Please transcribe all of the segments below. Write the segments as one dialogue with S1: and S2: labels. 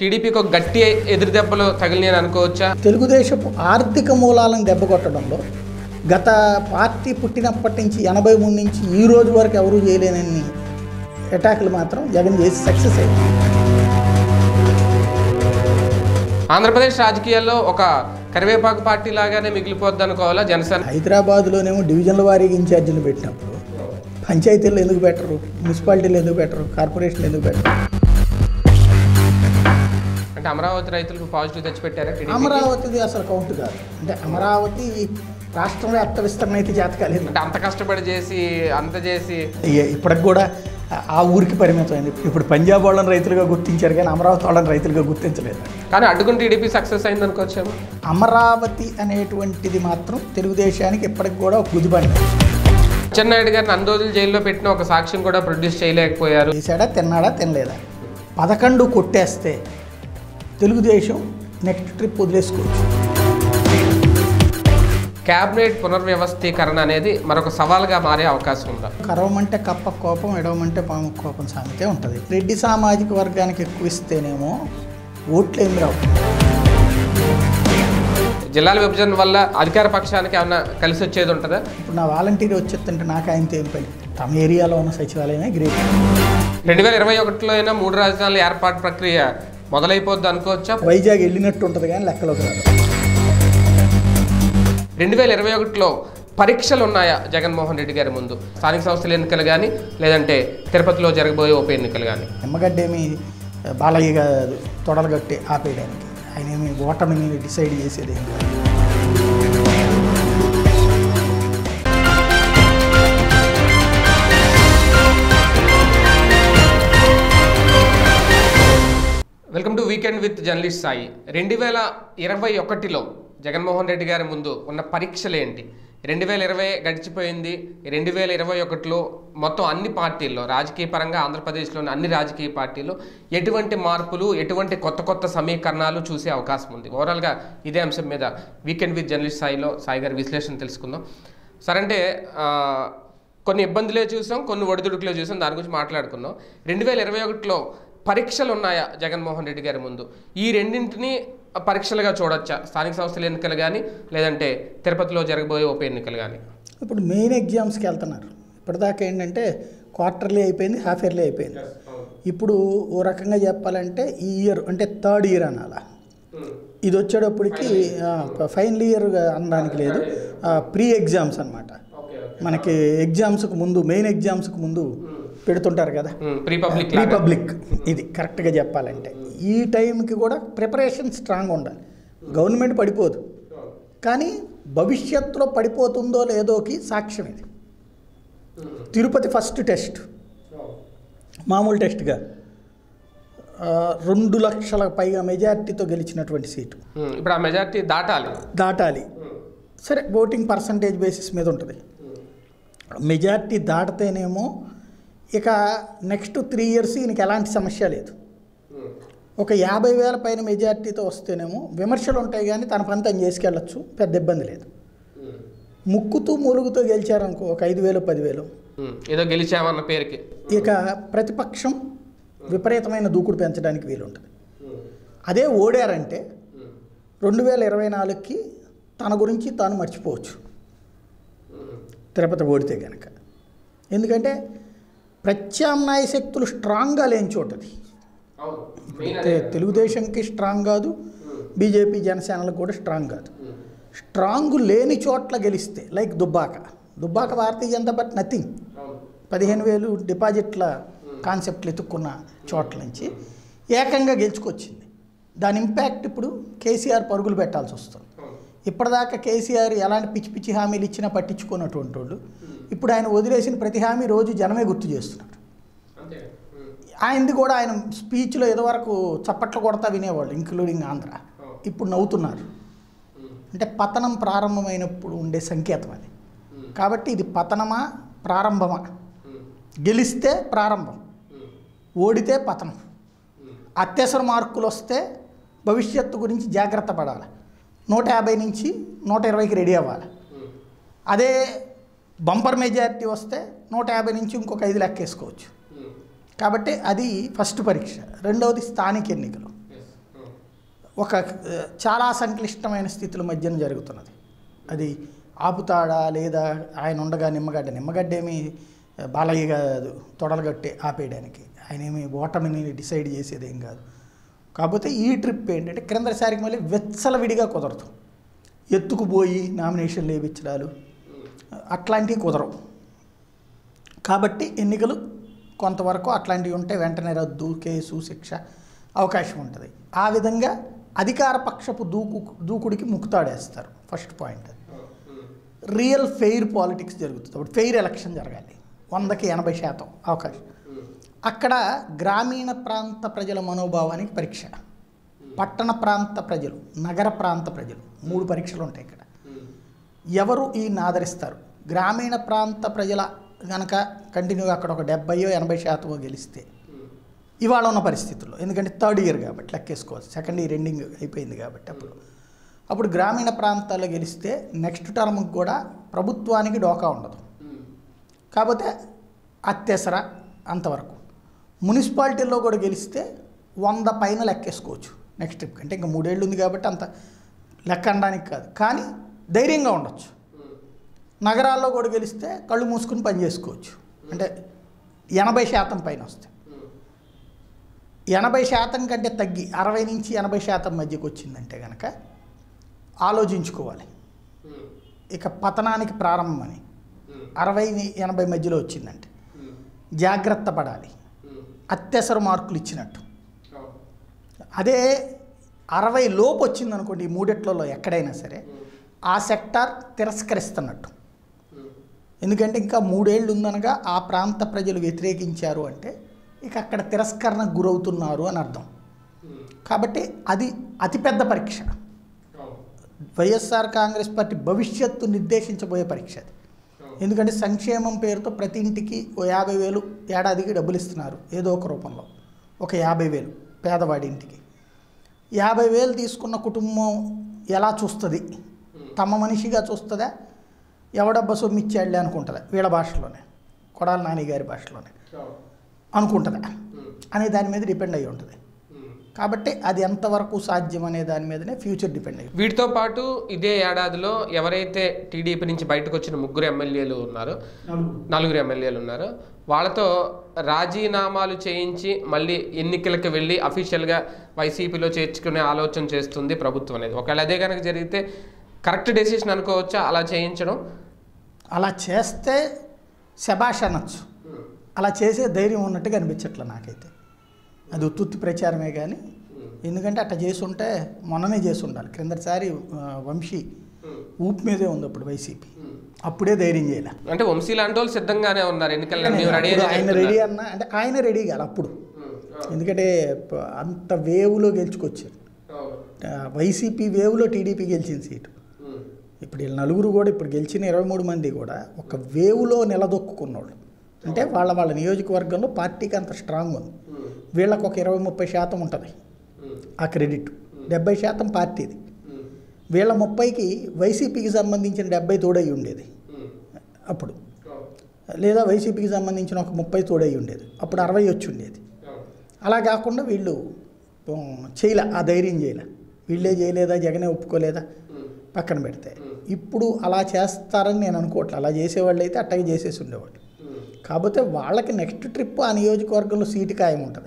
S1: టీడీపీకి ఒక గట్టి ఎదురు దెబ్బలు తగిలినాయని అనుకోవచ్చా
S2: తెలుగుదేశపు ఆర్థిక మూలాలను దెబ్బకొట్టడంలో గత పార్టీ పుట్టినప్పటి నుంచి ఎనభై మూడు నుంచి ఈ రోజు వరకు ఎవరూ చేయలేనన్ని అటాకులు మాత్రం జగన్ చేసి సక్సెస్ అయ్యింది
S1: ఆంధ్రప్రదేశ్ రాజకీయాల్లో ఒక కరివేపాకు పార్టీ లాగానే మిగిలిపోద్ది అనుకోవాలా జనసేన
S2: హైదరాబాద్లోనేమో డివిజన్ల వారీగా ఇన్ఛార్జీలు పెట్టినప్పుడు పంచాయతీలు ఎందుకు పెట్టరు మున్సిపాలిటీలు ఎందుకు పెట్టరు కార్పొరేషన్లు ఎందుకు పెట్టరు
S1: అంటే అమరావతి రైతులకు పాజిటివ్ తెచ్చిపెట్టారా టీడీపీ
S2: అమరావతిది అసలు కౌంట్ కాదు అంటే అమరావతి రాష్ట్రం వ్యాప్త విస్తరణ అయితే చేత కాలేదు
S1: అంటే అంత కష్టపడి చేసి అంత చేసి
S2: ఏ- ఇప్పటికి కూడా ఆ- ఆ ఊరికి పరిమితమైంది ఇప్పుడు పంజాబ్ వాళ్ళని రైతులుగా గుర్తించారు కానీ అమరావతి వాళ్ళని రైతులుగా గుర్తించలేదు
S1: కానీ అడ్డుకుని టీడీపీ సక్సెస్ అయింది అనుకోవచ్చేమో
S2: అమరావతి అనేటువంటిది మాత్రం తెలుగుదేశానికి ఇప్పటికి కూడా ఒక గుదిబండి
S1: అచ్చెన్నాయుడు గారిని అన్ని రోజులు జైల్లో పెట్టిన ఒక సాక్ష్యం కూడా ప్రొడ్యూస్ చేయలేకపోయారు
S2: చేశాడా తిన్నాడా తినలేదా పదకొండు కొట్టేస్తే తెలుగుదేశం నెక్స్ట్ ట్రిప్ వదిలేసుకోవచ్చు
S1: క్యాబినెట్ పునర్వ్యవస్థీకరణ అనేది మరొక సవాల్గా మారే అవకాశం ఉందా
S2: కరవమంటే కప్ప కోపం ఎడవమంటే పాము కోపం సామెతే ఉంటుంది రెడ్డి సామాజిక వర్గానికి ఎక్కువ ఇస్తేనేమో ఓట్లు ఏమి రావు
S1: జిల్లాల విభజన వల్ల అధికార పక్షానికి ఏమన్నా కలిసి వచ్చేది ఉంటుందా
S2: ఇప్పుడు నా వాలంటీర్ వచ్చేస్తుంటే నాకు ఆయనతో ఏం పని తమ ఏరియాలో ఉన్న సచివాలయమే గ్రేట్
S1: రెండు వేల ఇరవై ఒకటిలో అయినా మూడు రాజధానుల ఏర్పాటు ప్రక్రియ మొదలైపోద్ది అనుకోవచ్చా
S2: వైజాగ్ వెళ్ళినట్టు ఉంటుంది కానీ లెక్కలోకి రాదు
S1: రెండు వేల ఇరవై ఒకటిలో పరీక్షలు ఉన్నాయా జగన్మోహన్ రెడ్డి గారి ముందు స్థానిక సంస్థల ఎన్నికలు కానీ లేదంటే తిరుపతిలో జరగబోయే ఉప ఎన్నికలు కానీ
S2: నిమ్మగడ్డ ఏమి బాలయ్య గారు తొడలు కట్టి ఆపేయడానికి ఆయన ఏమి ఓటమిని డిసైడ్ చేసేది ఏం కాదు
S1: welcome to weekend with journalist Sai రెండు వేల ఇరవై ఒకటిలో జగన్మోహన్ రెడ్డి గారి ముందు ఉన్న పరీక్షలు ఏంటి రెండు వేల ఇరవై గడిచిపోయింది రెండు వేల ఇరవై ఒకటిలో మొత్తం అన్ని పార్టీల్లో రాజకీయ పరంగా ఆంధ్రప్రదేశ్లోని అన్ని రాజకీయ పార్టీలు ఎటువంటి మార్పులు ఎటువంటి కొత్త కొత్త సమీకరణాలు చూసే అవకాశం ఉంది ఓవరాల్గా ఇదే అంశం మీద వీకెండ్ విత్ జర్నలిస్ట్ సాయిలో సాయి గారి విశ్లేషణ తెలుసుకుందాం సరే అంటే ఆ, కొన్ని ఇబ్బందులే చూసాం కొన్ని ఒడిదుడుకులే చూసాం దాని గురించి మాట్లాడుకున్నాం రెండు వేల ఇరవై ఒకటిలో పరీక్షలు ఉన్నాయా జగన్మోహన్ రెడ్డి గారి ముందు ఈ రెండింటిని పరీక్షలుగా చూడొచ్చా స్థానిక సంస్థల ఎన్నికలు కానీ లేదంటే తిరుపతిలో జరగబోయే ఉప ఎన్నికలు కానీ
S2: ఇప్పుడు మెయిన్ ఎగ్జామ్స్కి వెళ్తున్నారు ఇప్పటిదాకా ఏంటంటే క్వార్టర్లీ అయిపోయింది హాఫ్ ఇయర్లీ అయిపోయింది ఇప్పుడు ఓ రకంగా చెప్పాలంటే ఈ ఇయర్ అంటే థర్డ్ ఇయర్ అనాల ఇది వచ్చేటప్పటికి ఫైనల్ ఇయర్ అనడానికి లేదు ప్రీ ఎగ్జామ్స్ అన్నమాట మనకి ఎగ్జామ్స్కి ముందు మెయిన్ ఎగ్జామ్స్కి ముందు పెడుతుంటారు కదా
S1: ప్రీ పబ్లిక్
S2: ప్రీ పబ్లిక్ ఇది కరెక్ట్గా చెప్పాలంటే ఈ టైంకి కూడా ప్రిపరేషన్ స్ట్రాంగ్ ఉండాలి గవర్నమెంట్ పడిపోదు కానీ భవిష్యత్తులో పడిపోతుందో లేదోకి సాక్ష్యం ఇది తిరుపతి ఫస్ట్ టెస్ట్ మామూలు టెస్ట్గా ఆ, రెండు లక్షల పైగా మెజార్టీతో గెలిచినటువంటి సీటు
S1: ఇప్పుడు ఆ మెజార్టీ దాటాలి
S2: దాటాలి సరే ఓటింగ్ పర్సంటేజ్ బేసిస్ మీద ఉంటుంది మెజార్టీ దాటితేనేమో ఇక నెక్స్ట్ త్రీ ఇయర్స్ ఈయనకి ఎలాంటి సమస్య లేదు ఒక యాభై వేల పైన మెజార్టీతో వస్తేనేమో విమర్శలు ఉంటాయి కానీ తన పని తను చేసుకెళ్ళచ్చు పెద్ద ఇబ్బంది లేదు ముక్కుతూ మూలుగుతో గెలిచారనుకో ఒక ఐదు వేలు పదివేలు
S1: ఉమ్, ఏదో గెలిచామన్న పేరుకి
S2: ఇక ప్రతిపక్షం విపరీతమైన దూకుడు పెంచడానికి వీలుంటుంది అదే ఓడారంటే రెండు వేల ఇరవై నాలుగుకి తన గురించి తాను మర్చిపోవచ్చు తిరుపతి ఓడితే కనుక ఎందుకంటే ప్రత్యామ్నాయ శక్తులు స్ట్రాంగ్గా లేని చోటది తె- తెలుగుదేశంకి స్ట్రాంగ్ కాదు బీజేపీ జనసేనలకు కూడా స్ట్రాంగ్ కాదు స్ట్రాంగ్ లేని చోట్ల గెలిస్తే like Dubbaka Dubbaka Bharatiya Janata party nothing పదిహేను వేలు డిపాజిట్ల కాన్సెప్ట్లు ఎత్తుక్కున్న చోట్ల నుంచి ఏకంగా గెలుచుకొచ్చింది దాని ఇంపాక్ట్ ఇప్పుడు కేసీఆర్ పరుగులు పెట్టాల్సి వస్తుంది ఇప్పటిదాకా కేసీఆర్ ఎలాంటి పిచ్చి పిచ్చి హామీలు ఇచ్చినా పట్టించుకున్నటువంటి వాళ్ళు ఇప్పుడు ఆయన వదిలేసిన ప్రతి హామీ రోజు జనమే గుర్తు చేస్తున్నాడు
S1: అంతే ఉమ్,
S2: ఆయనది కూడా ఆయన స్పీచ్లో ఇదివరకు చప్పట్లు కొడతా వినేవాళ్ళు ఇంక్లూడింగ్ ఆంధ్ర ఇప్పుడు నవ్వుతున్నారు
S1: ఉమ్,
S2: అంటే పతనం ప్రారంభమైనప్పుడు ఉండే సంకేతం అది
S1: ఉమ్,
S2: కాబట్టి ఇది పతనమా ప్రారంభమా
S1: ఉమ్,
S2: గెలిస్తే ప్రారంభం
S1: ఉమ్,
S2: ఓడితే పతనం
S1: ఉమ్,
S2: అత్యవసర మార్కులు వస్తే భవిష్యత్తు గురించి జాగ్రత్త పడాలి నూట యాభై నుంచి నూట ఇరవైకి రెడీ అవ్వాలి
S1: ఉమ్,
S2: అదే బంపర్ మెజారిటీ వస్తే నూట యాభై నుంచి ఇంకొక ఐదు లెక్కేసుకోవచ్చు
S1: ఉమ్,
S2: కాబట్టి అది ఫస్ట్ పరీక్ష రెండవది స్థానిక ఎన్నికలు
S1: yes.
S2: ఒక ఆ, చాలా సంక్లిష్టమైన స్థితుల మధ్యన జరుగుతున్నది అది ఆపుతాడా లేదా ఆయన ఉండగా నిమ్మగడ్డ నిమ్మగడ్డ ఏమి ఆ, బాలయ్య కాదు తొడలగట్టి ఆపేయడానికి ఆయన ఏమి ఓటమిని డిసైడ్ చేసేది ఏం కాదు కాకపోతే ఈ ట్రిప్ ఏంటంటే క్రిందసారికి మళ్ళీ వెచ్చలవిడిగా కుదరదు ఎత్తుకుపోయి నామినేషన్లు వేయించడాలు అట్లాంటివి కుదరవు కాబట్టి ఎన్నికలు కొంతవరకు అట్లాంటివి ఉంటే వెంటనే రద్దు కేసు శిక్ష అవకాశం ఉంటుంది ఆ విధంగా అధికార పక్షపు దూకు దూకుడికి ముక్తాడేస్తారు ఫస్ట్ పాయింట్ అది రియల్ ఫెయిర్ పాలిటిక్స్ జరుగుతుంది అప్పుడు ఫెయిర్ ఎలక్షన్ జరగాలి వందకి ఎనభై శాతం అవకాశం అక్కడ గ్రామీణ ప్రాంత ప్రజల మనోభావానికి పరీక్ష పట్టణ ప్రాంత ప్రజలు నగర ప్రాంత ప్రజలు మూడు పరీక్షలు ఉంటాయి ఇక్కడ ఎవరు ఈయన్ని ఆదరిస్తారు గ్రామీణ ప్రాంత ప్రజల గనక కంటిన్యూగా అక్కడ ఒక డెబ్బయో ఎనభై శాతమో గెలిస్తే ఇవాళ ఉన్న పరిస్థితుల్లో ఎందుకంటే థర్డ్ ఇయర్ కాబట్టి లెక్కేసుకోవచ్చు సెకండ్ ఇయర్ ఎండింగ్ అయిపోయింది కాబట్టి అప్పుడు అప్పుడు గ్రామీణ ప్రాంతాల్లో గెలిస్తే నెక్స్ట్ టర్మ్కి కూడా ప్రభుత్వానికి డోకా ఉండదు కాకపోతే అత్యవసర అంతవరకు మున్సిపాలిటీల్లో కూడా గెలిస్తే వంద పైన లెక్కేసుకోవచ్చు నెక్స్ట్ ట్రిప్ అంటే ఇంకా మూడేళ్ళు ఉంది కాబట్టి అంత లెక్క అనడానికి కాదు కానీ ధైర్యంగా ఉండొచ్చు నగరాల్లో కూడా గెలిస్తే కళ్ళు మూసుకుని పని చేసుకోవచ్చు అంటే ఎనభై శాతం పైన వస్తాయి ఎనభై శాతం కంటే తగ్గి అరవై నుంచి ఎనభై శాతం మధ్యకి వచ్చిందంటే కనుక ఆలోచించుకోవాలి ఇక పతనానికి ప్రారంభమని అరవై ఎనభై మధ్యలో వచ్చిందంటే జాగ్రత్త పడాలి అత్యవసర మార్కులు ఇచ్చినట్టు అదే అరవై లోపు వచ్చిందనుకోండి ఈ మూడిట్లలో ఎక్కడైనా సరే ఆ సెక్టార్ తిరస్కరిస్తున్నట్టు ఎందుకంటే ఇంకా మూడేళ్ళు ఉందనగా ఆ ప్రాంత ప్రజలు వ్యతిరేకించారు అంటే ఇక అక్కడ తిరస్కరణకు గురవుతున్నారు అని అర్థం కాబట్టి అది అతిపెద్ద పరీక్ష వైఎస్ఆర్ కాంగ్రెస్ పార్టీ భవిష్యత్తు నిర్దేశించబోయే పరీక్ష అది ఎందుకంటే సంక్షేమం పేరుతో ప్రతి ఇంటికి ఓ యాభై వేలు ఏడాదికి డబ్బులు ఇస్తున్నారు ఏదో ఒక రూపంలో ఒక యాభై వేలు పేదవాడి ఇంటికి యాభై వేలు తీసుకున్న కుటుంబం ఎలా చూస్తుంది తమ మనిషిగా చూస్తుందా ఎవడబ్బ సొమ్ము ఇచ్చాడులే అనుకుంటుందా వీళ్ళ భాషలోనే కొడాల నాని గారి భాషలోనే అనుకుంటుందా అనే దాని మీద డిపెండ్ అయి ఉంటుంది కాబట్టి అది ఎంతవరకు సాధ్యం అనే దాని మీదనే ఫ్యూచర్ డిపెండ్ అయ్యి
S1: వీటితో పాటు ఇదే ఏడాదిలో ఎవరైతే టీడీపీ నుంచి బయటకు వచ్చిన ముగ్గురు ఎమ్మెల్యేలు ఉన్నారో నలుగురు ఎమ్మెల్యేలు ఉన్నారు వాళ్ళతో రాజీనామాలు చేయించి మళ్ళీ ఎన్నికలకు వెళ్ళి అఫీషియల్గా వైసీపీలో చేర్చుకునే ఆలోచన చేస్తుంది ప్రభుత్వం అనేది ఒకవేళ అదే కనుక జరిగితే కరెక్ట్ డెసిషన్ అనుకోవచ్చా అలా చేయించడం
S2: అలా చేస్తే శబాష్ అనొచ్చు అలా చేసే ధైర్యం ఉన్నట్టుగా అనిపించట్లే నాకైతే అది ఉత్తుత్తి ప్రచారమే కానీ ఎందుకంటే అట్లా చేసి ఉంటే మొన్ననే చేసి ఉండాలి క్రిందటిసారి ఆ, వంశీ ఊపు మీదే ఉంది అప్పుడు వైసీపీ అప్పుడే ధైర్యం చేయలే
S1: అంటే వంశీ లాంటి వాళ్ళు సిద్ధంగా ఉన్నారు ఎన్నికల్లో మేము రెడీ
S2: అప్పుడు ఆయన రెడీ అన్న అంటే ఆయన రెడీ కాదు అప్పుడు ఎందుకంటే ప- అంత వేవ్లో గెలుచుకొచ్చారు ఆ, వైసీపీ వేవ్లో టీడీపీ గెలిచిన సీటు ఇప్పుడు వీళ్ళ నలుగురు కూడా ఇప్పుడు గెలిచిన ఇరవై మూడు మంది కూడా ఒక వేవ్లో నిలదొక్కున్నోళ్ళు అంటే వాళ్ళ వాళ్ళ నియోజకవర్గంలో పార్టీకి అంత స్ట్రాంగ్ ఉంది వీళ్ళకి ఒక ఇరవై ముప్పై శాతం ఉంటుంది ఆ క్రెడిట్ డెబ్బై శాతం పార్టీది వీళ్ళ ముప్పైకి వైసీపీకి సంబంధించిన డెబ్బై తోడై ఉండేది అప్పుడు లేదా వైసీపీకి సంబంధించిన ఒక ముప్పై తోడై ఉండేది అప్పుడు అరవై వచ్చి ఉండేది అలా కాకుండా వీళ్ళు ఉమ్, చేయలే ఆ ధైర్యం చేయలే వీళ్ళే చేయలేదా జగనే ఒప్పుకోలేదా పక్కన పెడితే ఇప్పుడు అలా చేస్తారని నేను అనుకోవట్లే అలా చేసేవాళ్ళు అయితే అట్టగే చేసేసి ఉండేవాళ్ళు కాకపోతే వాళ్ళకి నెక్స్ట్ ట్రిప్ ఆ నియోజకవర్గంలో సీటు ఖాయం ఉంటుంది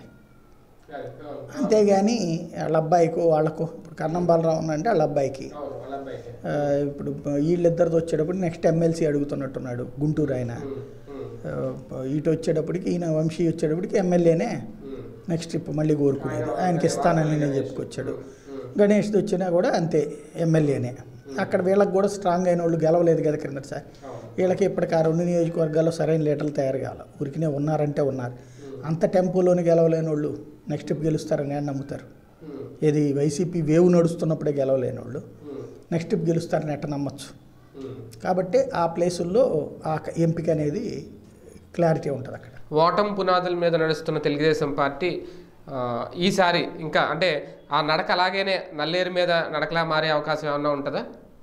S2: అంతేగాని వాళ్ళ అబ్బాయికో వాళ్ళకు ఇప్పుడు కన్నం బాలరావు అంటే వాళ్ళ అబ్బాయికి ఆ, ఇప్పుడు వీళ్ళిద్దరితో వచ్చేటప్పుడు నెక్స్ట్ ఎమ్మెల్సీ అడుగుతున్నట్టున్నాడు గుంటూరు ఆయన ఆ, ఇటు వచ్చేటప్పటికి ఈయన వంశీ వచ్చేటప్పటికి ఎమ్మెల్యేనే నెక్స్ట్ ట్రిప్ మళ్ళీ కోరుకునేది ఆయనకి ఇస్తానని నేను చెప్పుకొచ్చాడు గణేష్ది వచ్చినా కూడా అంతే ఎమ్మెల్యేనే అక్కడ వీళ్ళకి కూడా స్ట్రాంగ్ అయిన వాళ్ళు గెలవలేదు కదా క్రిందటిసారి వీళ్ళకి ఇప్పటికి ఆ రెండు నియోజకవర్గాల్లో సరైన లీటర్లు తయారు కావాలి ఊరికినే ఉన్నారంటే ఉన్నారు అంత టెంపోలోని గెలవలేని వాళ్ళు నెక్స్ట్ ట్రిప్ గెలుస్తారని అని నమ్ముతారు ఏది వైసీపీ వేవ్ నడుస్తున్నప్పుడే గెలవలేని వాళ్ళు నెక్స్ట్ ట్రిప్ గెలుస్తారని ఎట్ట నమ్మచ్చు కాబట్టి ఆ ప్లేసుల్లో ఆ క- ఎంపిక అనేది క్లారిటీ ఉంటుంది అక్కడ
S1: ఓటం పునాదుల మీద నడుస్తున్న తెలుగుదేశం పార్టీ ఆ, ఈసారి ఇంకా అంటే ఆ నడక అలాగేనే నల్లేరు మీద నడకలా మారే అవకాశం ఏమన్నా ఉంటుందా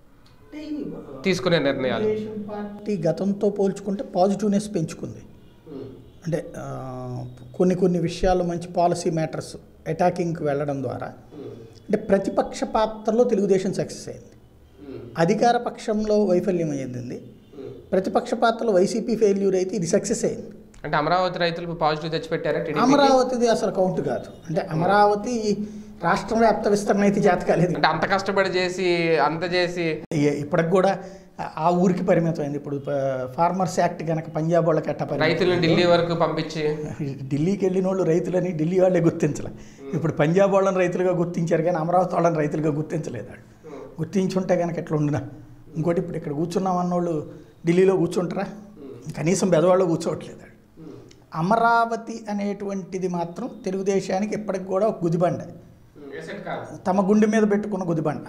S1: తీసుకునే నిర్ణయాలు
S2: తెలుగుదేశం పార్టీ గతంతో పోల్చుకుంటే పాజిటివ్నెస్ పెంచుకుంది అంటే ఆ, కొన్ని కొన్ని విషయాలు మంచి పాలసీ మ్యాటర్స్ అటాకింగ్కి వెళ్ళడం ద్వారా అంటే ప్రతిపక్ష పాత్రలో తెలుగుదేశం సక్సెస్ అయింది అధికార పక్షంలో వైఫల్యం అయ్యింది ప్రతిపక్ష పాత్రలో వైసీపీ ఫెయిల్యూర్ అయితే ఇది సక్సెస్ అయింది
S1: అంటే అమరావతి రైతులకు పాజిటివ్ తెచ్చిపెట్టారా టీడీపీ
S2: అమరావతిది అసలు కౌంట్ కాదు అంటే అమరావతి రాష్ట్రం వ్యాప్త విస్తరణ అయితే జాత కాలేదు
S1: అంటే అంత కష్టపడి చేసి అంత చేసి
S2: ఏ- ఇప్పటికి కూడా ఆ ఊరికి పరిమితమైంది ఇప్పుడు ఫార్మర్స్ యాక్ట్ కనుక పంజాబ్ వాళ్ళకి ఎట్ట పరిమితం
S1: రైతులను ఢిల్లీ వరకు పంపించి
S2: ఢిల్లీకి వెళ్ళిన వాళ్ళు రైతులని ఢిల్లీ వాళ్ళే గుర్తించలే ఇప్పుడు పంజాబ్ వాళ్ళని రైతులుగా గుర్తించారు కానీ అమరావతి వాళ్ళని రైతులుగా గుర్తించలేదు వాళ్ళు గుర్తించుంటే కనుక ఎట్లా ఉండినా ఇంకోటి ఇప్పుడు ఇక్కడ కూర్చున్నాం అన్నోళ్ళు ఢిల్లీలో కూర్చుంటారా కనీసం బెదవాళ్ళు కూర్చోవట్లేదు వాళ్ళు అమరావతి అనేటువంటిది మాత్రం తెలుగుదేశానికి ఎప్పటికి కూడా ఒక గుదిబండ తమ గుండె మీద పెట్టుకున్న గుదిబండ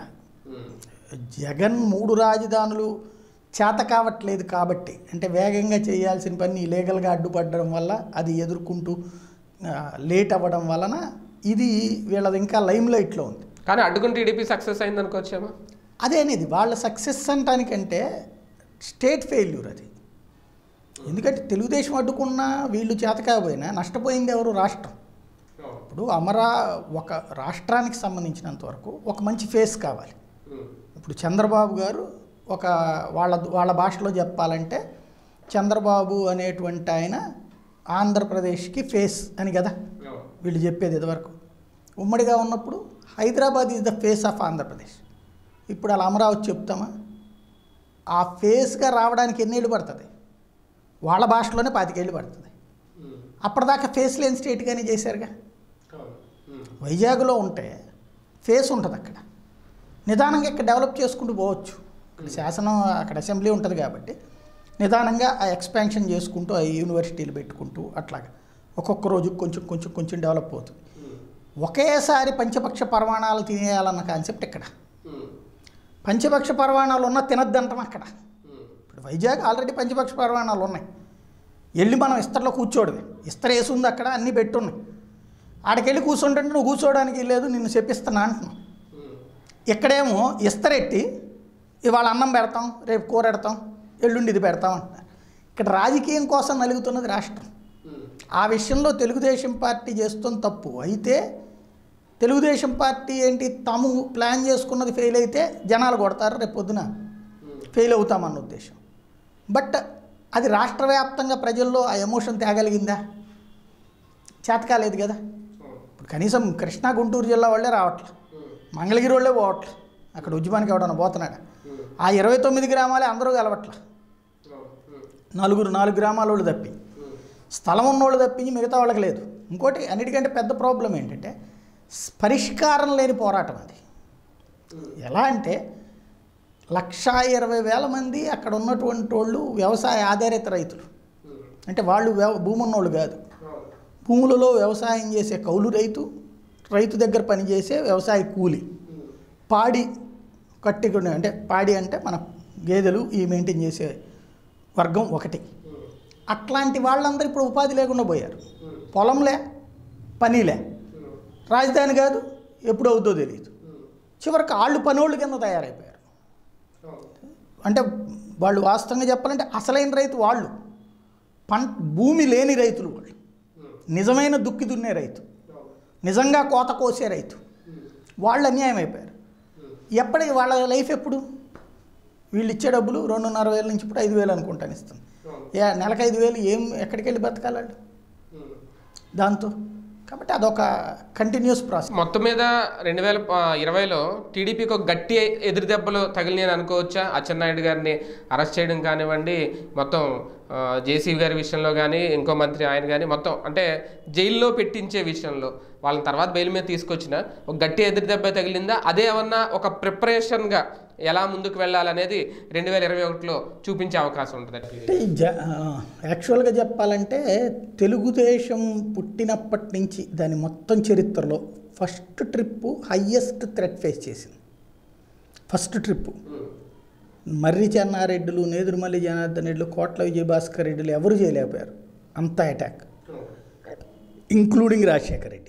S2: జగన్ మూడు రాజధానులు చేత కావట్లేదు కాబట్టి అంటే వేగంగా చేయాల్సిన పని ఇలీగల్గా అడ్డుపడడం వల్ల అది ఎదుర్కొంటూ ఆ, లేట్ అవ్వడం వలన ఇది వీళ్ళది ఇంకా లైమ్ లైట్లో ఉంది
S1: కానీ అడ్డుకుని టీడీపీ సక్సెస్ అయింది అనుకోవచ్చేమో
S2: అదే అనేది వాళ్ళ సక్సెస్ అంటానికంటే స్టేట్ ఫెయిల్యూర్ అది ఎందుకంటే తెలుగుదేశం అడ్డుకున్నా వీళ్ళు చేత కాకపోయినా నష్టపోయింది ఎవరు రాష్ట్రం ఇప్పుడు అమరా ఒక రాష్ట్రానికి సంబంధించినంత వరకు ఒక మంచి ఫేస్ కావాలి ఇప్పుడు చంద్రబాబు గారు ఒక వాళ్ళ వాళ్ళ భాషలో చెప్పాలంటే చంద్రబాబు అనేటువంటి ఆయన ఆంధ్రప్రదేశ్కి ఫేస్ అని కదా వీళ్ళు చెప్పేది ఇదివరకు ఉమ్మడిగా ఉన్నప్పుడు Hyderabad is the face of Andhra Pradesh ఇప్పుడు అలా అమరావతి చెప్తామా ఆ ఫేస్గా రావడానికి ఎన్నేళ్ళు పడుతుంది వాళ్ళ భాషలోనే పాతికేళ్ళు పడుతుంది అప్పటిదాకా ఫేస్ లేని స్టేట్గానే చేశారుగా వైజాగ్లో ఉంటే ఫేస్ ఉంటుంది అక్కడ నిదానంగా ఇక్కడ డెవలప్ చేసుకుంటూ పోవచ్చు ఇక్కడ శాసనం అక్కడ అసెంబ్లీ ఉంటుంది కాబట్టి నిదానంగా ఆ ఎక్స్పాన్షన్ చేసుకుంటూ ఆ యూనివర్సిటీలు పెట్టుకుంటూ అట్లాగా ఒక్కొక్క రోజు కొంచెం కొంచెం కొంచెం డెవలప్ అవుతుంది ఒకేసారి పంచపక్ష పరమాణాలు తినేయాలన్న కాన్సెప్ట్ ఇక్కడ పంచపక్ష పరమాణాలు ఉన్న తినద్దంటాం అక్కడ ఇప్పుడు వైజాగ్ ఆల్రెడీ పంచపక్ష పరమాణాలు ఉన్నాయి వెళ్ళి మనం ఇస్తర్లో కూర్చోడమే ఇస్తర వేసి ఉంది అక్కడ అన్నీ పెట్టున్నాయి ఆడికెళ్ళి కూర్చుంటుంటే నువ్వు కూర్చోవడానికి లేదు నిన్ను చెప్పిస్తున్నా అంటున్నావు ఇక్కడేమో ఇస్తరెట్టి ఇవాళ అన్నం పెడతాం రేపు కూర పెడతాం ఎల్లుండి ఇది పెడతాం అంటున్నారు ఇక్కడ రాజకీయం కోసం నలుగుతున్నది రాష్ట్రం ఆ విషయంలో తెలుగుదేశం పార్టీ చేస్తున్న తప్పు అయితే తెలుగుదేశం పార్టీ ఏంటి తాము ప్లాన్ చేసుకున్నది ఫెయిల్ అయితే జనాలు కొడతారు రేపు పొద్దున ఫెయిల్ అవుతామన్న ఉద్దేశం బట్ అది రాష్ట్ర వ్యాప్తంగా ప్రజల్లో ఆ ఎమోషన్ తేగలిగిందా చేతకాలేదు కదా ఇప్పుడు కనీసం కృష్ణా గుంటూరు జిల్లా వాళ్ళే రావట్లే మంగళగిరి వాళ్ళే పోవట్లే అక్కడ ఉద్యమానికి ఎవడన్నా పోతున్నాడు ఆ ఇరవై తొమ్మిది గ్రామాలే అందరూ కలవట్లే నలుగురు నాలుగు గ్రామాల వాళ్ళు తప్పి స్థలం ఉన్నోళ్ళు తప్పించి మిగతా వాళ్ళకి లేదు ఇంకోటి అన్నిటికంటే పెద్ద ప్రాబ్లం ఏంటంటే స్- పరిష్కారం లేని పోరాటం అది ఎలా అంటే లక్షా ఇరవై వేల మంది అక్కడ ఉన్నటువంటి వాళ్ళు వ్యవసాయ ఆధారిత రైతులు అంటే వాళ్ళు వ్యవ భూమి ఉన్నోళ్ళు కాదు భూములలో వ్యవసాయం చేసే కౌలు రైతు రైతు దగ్గర పనిచేసే వ్యవసాయ కూలి పాడి కట్టుకుని అంటే పాడి అంటే మన గేదెలు ఈ మెయింటైన్ చేసే వర్గం ఒకటి అట్లాంటి వాళ్ళందరూ ఇప్పుడు ఉపాధి లేకుండా పోయారు పొలంలే పనిలే రాజధాని కాదు ఎప్పుడు అవుతుందో తెలియదు చివరికి వాళ్ళు పనోళ్ళు కింద తయారైపోయారు అంటే వాళ్ళు వాస్తవంగా చెప్పాలంటే అసలైన రైతు వాళ్ళు పంట భూమి లేని రైతులు వాళ్ళు నిజమైన దుక్కి దున్నే రైతు నిజంగా కోత కోసే రైతు వాళ్ళు అన్యాయం అయిపోయారు ఎప్పటికి వాళ్ళ లైఫ్ ఎప్పుడు వీళ్ళు ఇచ్చే డబ్బులు రెండున్నర వేల నుంచి ఇప్పుడు ఐదు వేలు అనుకుంటాను ఇస్తుంది యా నెలకు ఐదు వేలు ఏం ఎక్కడికి వెళ్ళి బతకాలి వాళ్ళు దాంతో కాబట్టి అదొక కంటిన్యూస్ ప్రాసెస్
S1: మొత్తం మీద రెండు వేల ఇరవైలో టీడీపీకి ఒక గట్టి ఎదురు దెబ్బలు తగిలినాయి అని అనుకోవచ్చా అచ్చెన్నాయుడు గారిని అరెస్ట్ చేయడం కానివ్వండి మొత్తం జేసీ గారి విషయంలో కానీ ఇంకో మంత్రి ఆయన కానీ మొత్తం అంటే జైల్లో పెట్టించే విషయంలో వాళ్ళని తర్వాత బెయిల్ మీద తీసుకొచ్చిన ఒక గట్టి ఎదురు దెబ్బ తగిలిందా అదే ఏమన్నా ఒక ప్రిపరేషన్గా ఎలా ముందుకు వెళ్ళాలనేది రెండు వేల ఇరవై ఒకటిలో చూపించే అవకాశం ఉంటుంది
S2: అంటే ఈ జ ఆ, యాక్చువల్గా చెప్పాలంటే తెలుగుదేశం పుట్టినప్పటి నుంచి దాని మొత్తం చరిత్రలో first trip highest threat face చేసింది ఫస్ట్ ట్రిప్పు మర్రి చెన్నారెడ్డిలు నేదురుమల్లి జనార్దన్ రెడ్డిలు కోట్ల విజయభాస్కర్ రెడ్డిలు ఎవరు చేయలేకపోయారు అంత అటాక్ ఇంక్లూడింగ్ రాజశేఖర్ రెడ్డి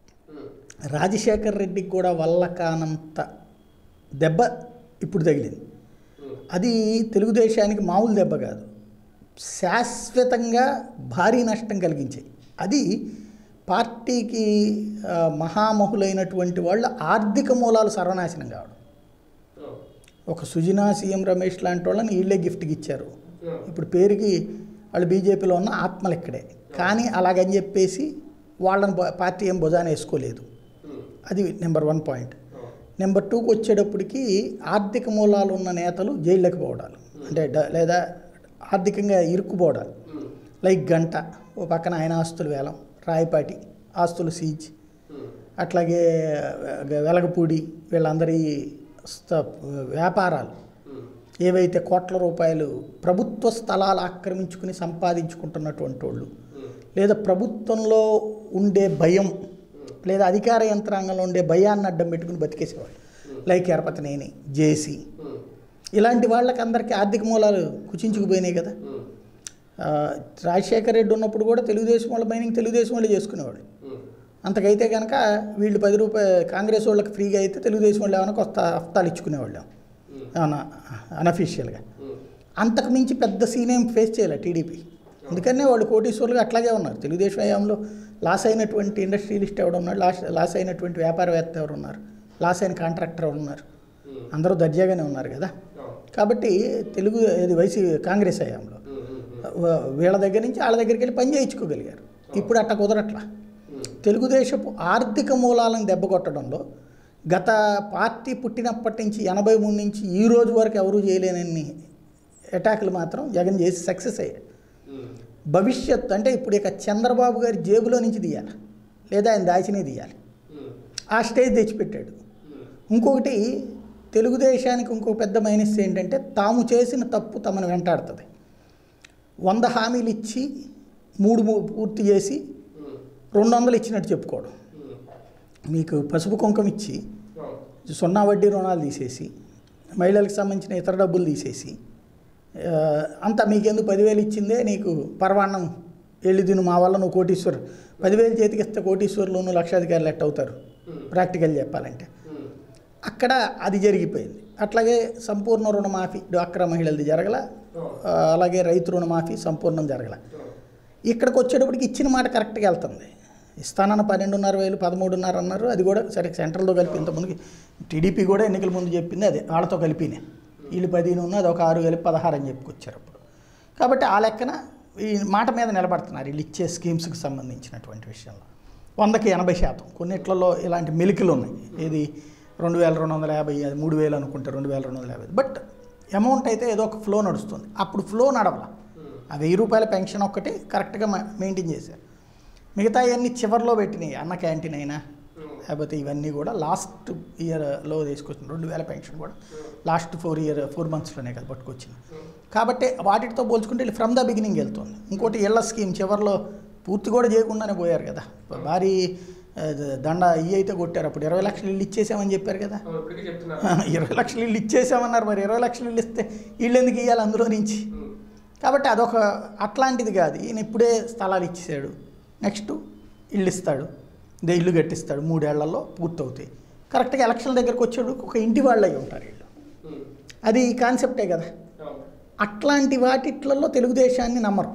S2: రాజశేఖర్ రెడ్డికి కూడా వల్ల కానంత దెబ్బ ఇప్పుడు తగిలింది అది తెలుగుదేశానికి మామూలు దెబ్బ కాదు శాశ్వతంగా భారీ నష్టం కలిగించాయి అది పార్టీకి ఆ, మహామహులైనటువంటి వాళ్ళు ఆర్థిక మూలాలు సర్వనాశనం కావడం ఒక సుజనా సీఎం రమేష్ లాంటి వాళ్ళని వీళ్ళే గిఫ్ట్కి ఇచ్చారు ఇప్పుడు పేరుకి వాళ్ళు బీజేపీలో ఉన్న ఆత్మలు ఇక్కడే కానీ అలాగని చెప్పేసి వాళ్ళని బ- పార్టీ ఏం భుజాన వేసుకోలేదు అది నెంబర్ వన్ పాయింట్ నెంబర్ టూకి వచ్చేటప్పటికి ఆర్థిక మూలాలు ఉన్న నేతలు జైల్లోకి పోవడాలు అంటే డ- లేదా ఆర్థికంగా ఇరుక్కుపోవడాలు లైక్ గంట ఓ పక్కన ఆయన ఆస్తులు వేలం రాయపాటి ఆస్తులు సీజ్ అట్లాగే వె- వెలగపూడి వీళ్ళందరి స్థ- వ్యాపారాలు ఏవైతే కోట్ల రూపాయలు ప్రభుత్వ స్థలాలు ఆక్రమించుకుని సంపాదించుకుంటున్నటువంటి వాళ్ళు లేదా ప్రభుత్వంలో ఉండే భయం లేదా అధికార యంత్రాంగంలో ఉండే భయాన్ని అడ్డం పెట్టుకుని బతికేసేవాళ్ళు లైక్ ఎరపతనేని జేసీ ఇలాంటి వాళ్ళకి అందరికీ ఆర్థిక మూలాలు కుచించుకుపోయినాయి కదా ఆ, రాజశేఖర రెడ్డి ఉన్నప్పుడు కూడా తెలుగుదేశం వాళ్ళ మైనింగ్ తెలుగుదేశం వాళ్ళు చేసుకునేవాడు అంతకైతే కనుక వీళ్ళు పది రూపాయలు కాంగ్రెస్ వాళ్ళకి ఫ్రీగా అయితే తెలుగుదేశం వాళ్ళు ఏమైనా కొత్త హఫ్తాలు ఇచ్చుకునేవాళ్ళం ఏమన్నా అనఫీషియల్గా అంతకు మించి పెద్ద సీన్ ఏం ఫేస్ చేయాలి టీడీపీ అందుకనే వాళ్ళు కోటీశ్వర్లుగా అట్లాగే ఉన్నారు తెలుగుదేశం హయాంలో లాస్ అయినటువంటి ఇండస్ట్రియలిస్ట్ ఎవడు ఉన్నాడు లాస్ లాస్ అయినటువంటి వ్యాపారవేత్త ఎవరు ఉన్నారు లాస్ అయిన కాంట్రాక్టర్ ఎవరు ఉన్నారు అందరూ దర్జాగానే ఉన్నారు కదా కాబట్టి తెలుగు ఇది వైసీ కాంగ్రెస్ హయాంలో వా- వీళ్ళ దగ్గర నుంచి వాళ్ళ దగ్గరికి వెళ్ళి పని చేయించుకోగలిగారు ఇప్పుడు అట్ట కుదరట్లా తెలుగుదేశపు ఆర్థిక మూలాలను దెబ్బకొట్టడంలో గత పార్టీ పుట్టినప్పటి నుంచి ఎనభై మూడు నుంచి ఈ రోజు వరకు ఎవరూ చేయలేనన్ని అటాకులు మాత్రం జగన్ చేసి సక్సెస్ అయ్యాడు భవిష్యత్తు అంటే ఇప్పుడు ఇక చంద్రబాబు గారి జేబులో నుంచి తీయాలి లేదా ఆయన దాచినే తీయాలి ఆ స్టేజ్ తెచ్చిపెట్టాడు ఇంకొకటి తెలుగుదేశానికి ఇంకో పెద్ద మైనస్ ఏంటంటే తాము చేసిన తప్పు తమను వెంటాడుతుంది వంద హామీలు ఇచ్చి మూడు ము- పూర్తి చేసి రెండు వందలు ఇచ్చినట్టు చెప్పుకోవడం మీకు పసుపు కుంకం ఇచ్చి సున్నా వడ్డీ రుణాలు తీసేసి మహిళలకు సంబంధించిన ఇతర డబ్బులు తీసేసి ఆ, అంతా మీకెందుకు పదివేలు ఇచ్చిందే నీకు పర్వాణం వెళ్ళి తిను మా వల్ల నువ్వు కోటీశ్వర్ పదివేలు చేతికి ఇస్తే కోటీశ్వర్లు నువ్వు లక్షాధికారులు ఎట్ట అవుతారు ప్రాక్టికల్ చెప్పాలంటే అక్కడ అది జరిగిపోయింది అట్లాగే సంపూర్ణ రుణమాఫీ డ్వాక్రా మహిళలది జరగల ఆ, అలాగే రైతు రుణమాఫీ సంపూర్ణం జరగల ఇక్కడికి వచ్చేటప్పటికి ఇచ్చిన మాట కరెక్ట్గా వెళ్తుంది ఇస్తానన్న పన్నెండున్నర వేలు పదమూడున్నర అన్నారు అది కూడా సరే సెంట్రల్తో కలిపి ఇంతకుముందుకి టీడీపీ కూడా ఎన్నికల ముందు చెప్పింది అదే వాళ్ళతో కలిపినే వీళ్ళు పదిహేను ఉన్న అది ఒక ఆరు కలిపి పదహారు అని చెప్పుకొచ్చారు అప్పుడు కాబట్టి ఆ లెక్కన ఈ మాట మీద నిలబడుతున్నారు వీళ్ళు ఇచ్చే స్కీమ్స్కి సంబంధించినటువంటి విషయంలో వందకి ఎనభై శాతం కొన్నిట్లలో ఇలాంటి మెలికలు ఉన్నాయి ఇది రెండు వేల రెండు వందల యాభై అది మూడు వేలు అనుకుంటే రెండు వేల రెండు వందల యాభై బట్ అమౌంట్ అయితే ఏదో ఒక ఫ్లో నడుస్తుంది అప్పుడు ఫ్లో నడవల ఆ వెయ్యి రూపాయల పెన్షన్ ఒక్కటి కరెక్ట్గా మెయింటైన్ చేశారు మిగతా ఇవన్నీ చివరిలో పెట్టినాయి అన్న క్యాంటీన్ అయినా లేకపోతే ఇవన్నీ కూడా లాస్ట్ ఇయర్లో తీసుకొచ్చిన రెండు వేల పెన్షన్ కూడా లాస్ట్ ఫోర్ ఇయర్ ఫోర్ మంత్స్లోనే కదా పట్టుకొచ్చింది కాబట్టి వాటితో పోల్చుకుంటే వీళ్ళు ఫ్రమ్ ద బిగినింగ్ వెళ్తుంది ఇంకోటి ఇళ్ల స్కీమ్ చివరిలో పూర్తి కూడా చేయకుండానే పోయారు కదా భారీ ఆ, దండ ఇవి అయితే కొట్టారు అప్పుడు ఇరవై లక్షలు ఇల్లు ఇచ్చేసామని చెప్పారు కదా
S1: ఇప్పటికీ చెప్తున్నారు
S2: ఇరవై లక్షలు ఇల్లు ఇచ్చేసామన్నారు మరి ఇరవై లక్షలు ఇల్లు ఇస్తే వీళ్ళు ఎందుకు ఇవ్వాలి అందులో నుంచి కాబట్టి అదొక అట్లాంటిది కాదు ఈయన ఇప్పుడే స్థలాలు ఇచ్చేసాడు నెక్స్ట్ ఇల్లు ఇస్తాడు ఇదే ఇల్లు కట్టిస్తాడు మూడేళ్లలో పూర్తవుతాయి కరెక్ట్గా ఎలక్షన్ దగ్గరకు వచ్చేటప్పుడు ఒక ఇంటి వాళ్ళు అయి ఉంటారు వీళ్ళు అది కాన్సెప్టే కదా అట్లాంటి వాటిట్లలో తెలుగుదేశాన్ని నమ్మరు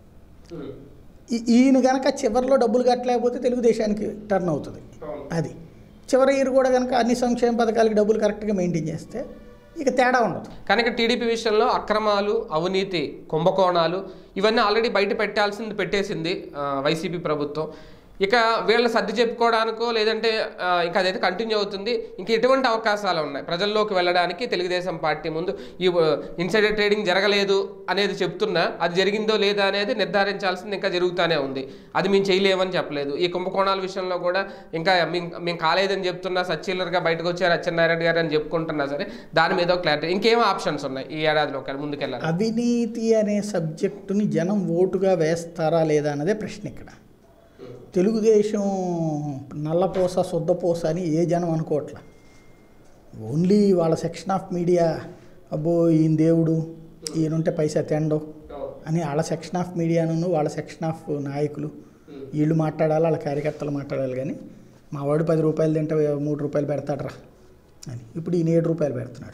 S2: ఈ- ఈయన గనక చివరిలో డబ్బులు కట్టలేకపోతే తెలుగుదేశానికి టర్న్ అవుతుంది అది చివరి ఇయర్ కూడా కనుక అన్ని సంక్షేమ పథకాలకి డబ్బులు కరెక్ట్గా మెయింటైన్ చేస్తే ఇక తేడా ఉండదు
S1: కానీ ఇక టీడీపీ విషయంలో అక్రమాలు అవినీతి కుంభకోణాలు ఇవన్నీ ఆల్రెడీ బయట పెట్టాల్సింది పెట్టేసింది ఆ, వైసీపీ ప్రభుత్వం ఇక వీళ్ళని సర్ది చెప్పుకోవడానికో లేదంటే ఆ, ఇంకా అదైతే కంటిన్యూ అవుతుంది ఇంకా ఎటువంటి అవకాశాలు ఉన్నాయి ప్రజల్లోకి వెళ్ళడానికి తెలుగుదేశం పార్టీ ముందు ఈ ఇన్సైడర్ ట్రేడింగ్ జరగలేదు అనేది చెప్తున్నా అది జరిగిందో లేదా అనేది నిర్ధారించాల్సింది ఇంకా జరుగుతూనే ఉంది అది మేము చేయలేమని చెప్పలేదు ఈ కుంభకోణాల విషయంలో కూడా ఇంకా మేము మేము కాలేదని చెప్తున్నా సచ్చీలర్గా బయటకు వచ్చారు అచ్చెన్నారాయణ గారు అని చెప్పుకుంటున్నా సరే దాని మీద క్లారిటీ ఇంకేం ఆప్షన్స్ ఉన్నాయి ఈ ఏడాదిలో ఒక ముందుకెళ్ళాలి
S2: అవినీతి అనే సబ్జెక్టుని జనం ఓటుగా వేస్తారా లేదా అన్నదే ప్రశ్న ఇక్కడ తెలుగుదేశం నల్లపూస శుద్ధపూస అని ఏ జనం అనుకోవట్లా ఓన్లీ వాళ్ళ సెక్షన్ ఆఫ్ మీడియా అబ్బో ఈయన దేవుడు ఈయనుంటే పైసా తెండు అని వాళ్ళ సెక్షన్ ఆఫ్ మీడియాను వాళ్ళ సెక్షన్ ఆఫ్ నాయకులు వీళ్ళు మాట్లాడాలి వాళ్ళ కార్యకర్తలు మాట్లాడాలి కానీ మా వాడు పది రూపాయలు తింటే మూడు రూపాయలు పెడతాడరా అని ఇప్పుడు ఈయన ఏడు రూపాయలు పెడుతున్నాడు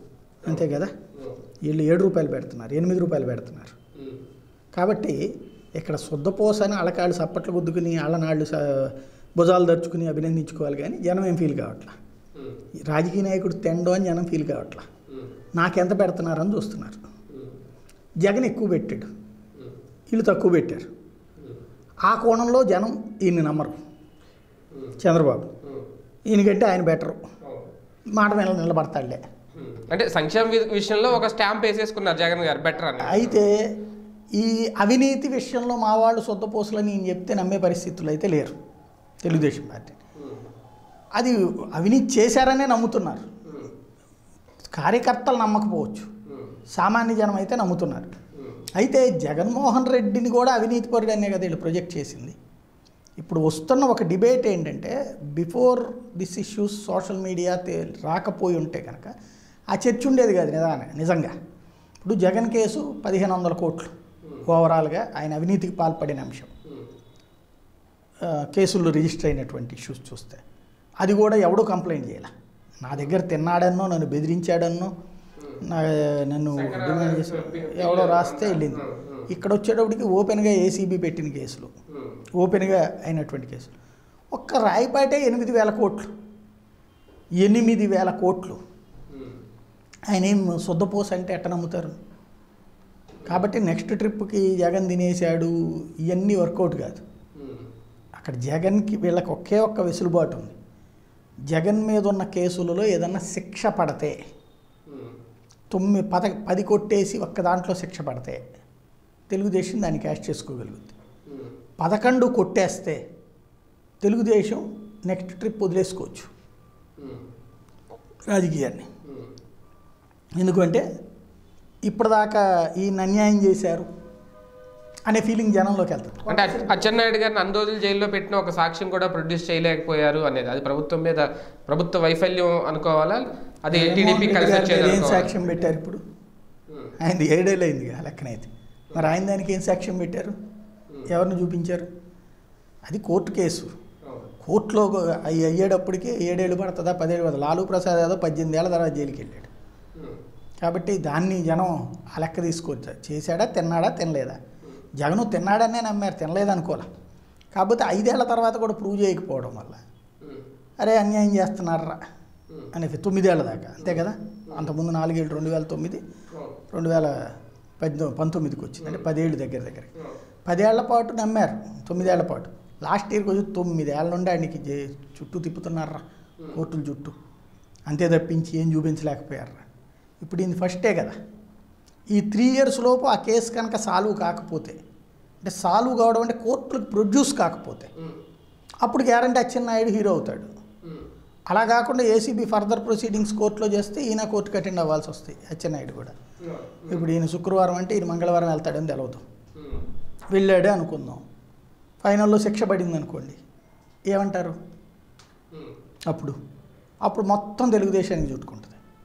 S2: అంతే కదా వీళ్ళు ఏడు రూపాయలు పెడుతున్నారు ఎనిమిది రూపాయలు పెడుతున్నారు కాబట్టి ఇక్కడ శుద్ధపోస అని అలకాళ్ళు సప్పట్లు గుద్దుకుని అళ్ళనాళ్ళు స- భుజాలు దర్చుకుని అభినందించుకోవాలి కానీ జనం ఏం ఫీల్ కావట్లా రాజకీయ నాయకుడు తెండో అని జనం ఫీల్ కావట్లా నాకెంత పెడుతున్నారని చూస్తున్నారు జగన్ ఎక్కువ పెట్టాడు వీళ్ళు తక్కువ పెట్టారు ఆ కోణంలో జనం ఈయన్ని నమ్మరు చంద్రబాబు ఈయనకంటే ఆయన బెటరు మాట మీద నిలబడతాడులే
S1: అంటే సంక్షేమ వి- విషయంలో ఒక స్టాంప్ వేసేసుకున్నారు జగన్ గారు బెటర్ అని
S2: అయితే ఈ అవినీతి విషయంలో మా వాళ్ళు సొద్దపోసలని నేను చెప్తే నమ్మే పరిస్థితులు అయితే లేరు తెలుగుదేశం పార్టీ అది అవినీతి చేశారనే నమ్ముతున్నారు కార్యకర్తలు నమ్మకపోవచ్చు సామాన్య జనం అయితే నమ్ముతున్నారు అయితే జగన్మోహన్ రెడ్డిని కూడా అవినీతి పరుడనే కదా వీళ్ళు ప్రొజెక్ట్ చేసింది ఇప్పుడు వస్తున్న ఒక డిబేట్ ఏంటంటే before this issues social media రాకపోయి ఉంటే కనుక ఆ చర్చ ఉండేది కాదు నిజాన నిజంగా ఇప్పుడు జగన్ కేసు పదిహేను వందల కోట్లు ఓవరాల్గా ఆయన అవినీతికి పాల్పడిన అంశం ఆ, కేసుల్లో రిజిస్టర్ అయినటువంటి ఇష్యూస్ చూస్తే అది కూడా ఎవడూ కంప్లైంట్ చేయాల నా దగ్గర తిన్నాడన్నో నన్ను బెదిరించాడన్నో నా నన్ను డిమాండ్ చేసి ఎవడో రాస్తే వెళ్ళింది ఇక్కడ వచ్చేటప్పటికి ఓపెన్గా ఏసీబీ పెట్టిన కేసులు ఓపెన్గా అయినటువంటి కేసులు ఒక్క రాయిపాటే ఎనిమిది వేల కోట్లు ఎనిమిది వేల కోట్లు ఆయన ఏం శుద్ధపోస అంటే ఎట్ట నమ్ముతారు కాబట్టి నెక్స్ట్ ట్రిప్కి జగన్ తినేశాడు ఇవన్నీ వర్కౌట్ కాదు అక్కడ జగన్కి వీళ్ళకి ఒకే ఒక్క వెసులుబాటు ఉంది జగన్ మీద ఉన్న కేసులలో ఏదన్నా శిక్ష పడితే తొమ్మిది పద పది కొట్టేసి ఒక్క దాంట్లో శిక్ష పడితే తెలుగుదేశం దాన్ని క్యాష్ చేసుకోగలుగుతుంది పదకొండు కొట్టేస్తే తెలుగుదేశం నెక్స్ట్ ట్రిప్ వదిలేసుకోవచ్చు రాజకీయాన్ని ఎందుకంటే ఇప్పటిదాకా ఈయన అన్యాయం చేశారు అనే ఫీలింగ్ జనంలోకి వెళ్తుంది
S1: అంటే అచ్- అచ్చెన్నాయుడు గారిని అన్ని రోజులు జైల్లో పెట్టిన ఒక సాక్ష్యం కూడా ప్రొడ్యూస్ చేయలేకపోయారు అనేది అది ప్రభుత్వం మీద ప్రభుత్వ వైఫల్యం అనుకోవాలా అది టీడీపీ కలిసి
S2: జగన్
S1: వచ్చేది
S2: మీద ఏం
S1: అనుకోవాలా?
S2: సాక్ష్యం పెట్టారు ఇప్పుడు ఆయనది ఏడేళ్ళు అయింది కదా లెక్కనైతే మరి ఆయన దానికి ఏం సాక్ష్యం పెట్టారు ఎవరిని చూపించారు అది కోర్టు కేసు కోర్టులో అయ్యి అయ్యేటప్పటికి ఏడేళ్ళు పడుతుందా పదేళ్ళు పడుతుంది లాలూ ప్రసాద్ యాదవ్ పద్దెనిమిది ఏళ్ళ తర్వాత జైలుకి వెళ్ళాడు కాబట్టి దాన్ని జనం ఆ లెక్క తీసుకోవచ్చు చేశాడా తిన్నాడా తినలేదా జగను తిన్నాడనే నమ్మారు తినలేదనుకోలే కాకపోతే ఐదేళ్ల తర్వాత కూడా ప్రూవ్ చేయకపోవడం వల్ల అరే అన్యాయం చేస్తున్నారా అని తొమ్మిదేళ్ల దాకా అంతే కదా అంతకుముందు నాలుగేళ్ళు రెండు వేల తొమ్మిది రెండు వేల పద్దెనిమిది పంతొమ్మిదికి వచ్చింది అంటే పదేళ్ళు దగ్గర దగ్గరికి పదేళ్ల పాటు నమ్మారు తొమ్మిదేళ్ల పాటు లాస్ట్ ఇయర్కి వచ్చి తొమ్మిదేళ్ల నుండి ఆయనకి జే- చుట్టూ తిప్పుతున్నారా కోర్టుల చుట్టూ అంతే తప్పించి ఏం చూపించలేకపోయారా ఇప్పుడు ఇది ఫస్టే కదా ఈ త్రీ ఇయర్స్ లోపు ఆ కేసు కనుక సాల్వ్ కాకపోతే అంటే సాల్వ్ కావడం అంటే కోర్టులకు ప్రొడ్యూస్ కాకపోతే అప్పుడు గ్యారంటీ అచ్చెన్నాయుడు హీరో అవుతాడు అలా కాకుండా ఏసీబీ ఫర్దర్ ప్రొసీడింగ్స్ కోర్టులో చేస్తే ఈయన కోర్టుకి అటెండ్ అవ్వాల్సి వస్తాయి అచ్చెన్నాయుడు కూడా ఇప్పుడు ఈయన శుక్రవారం అంటే ఈయన మంగళవారం వెళ్తాడని తెలవదు వెళ్ళాడే అనుకుందాం ఫైనల్లో శిక్ష పడింది అనుకోండి ఏమంటారు అప్పుడు అప్పుడు మొత్తం తెలుగుదేశానికి చుట్టుకుంటుంది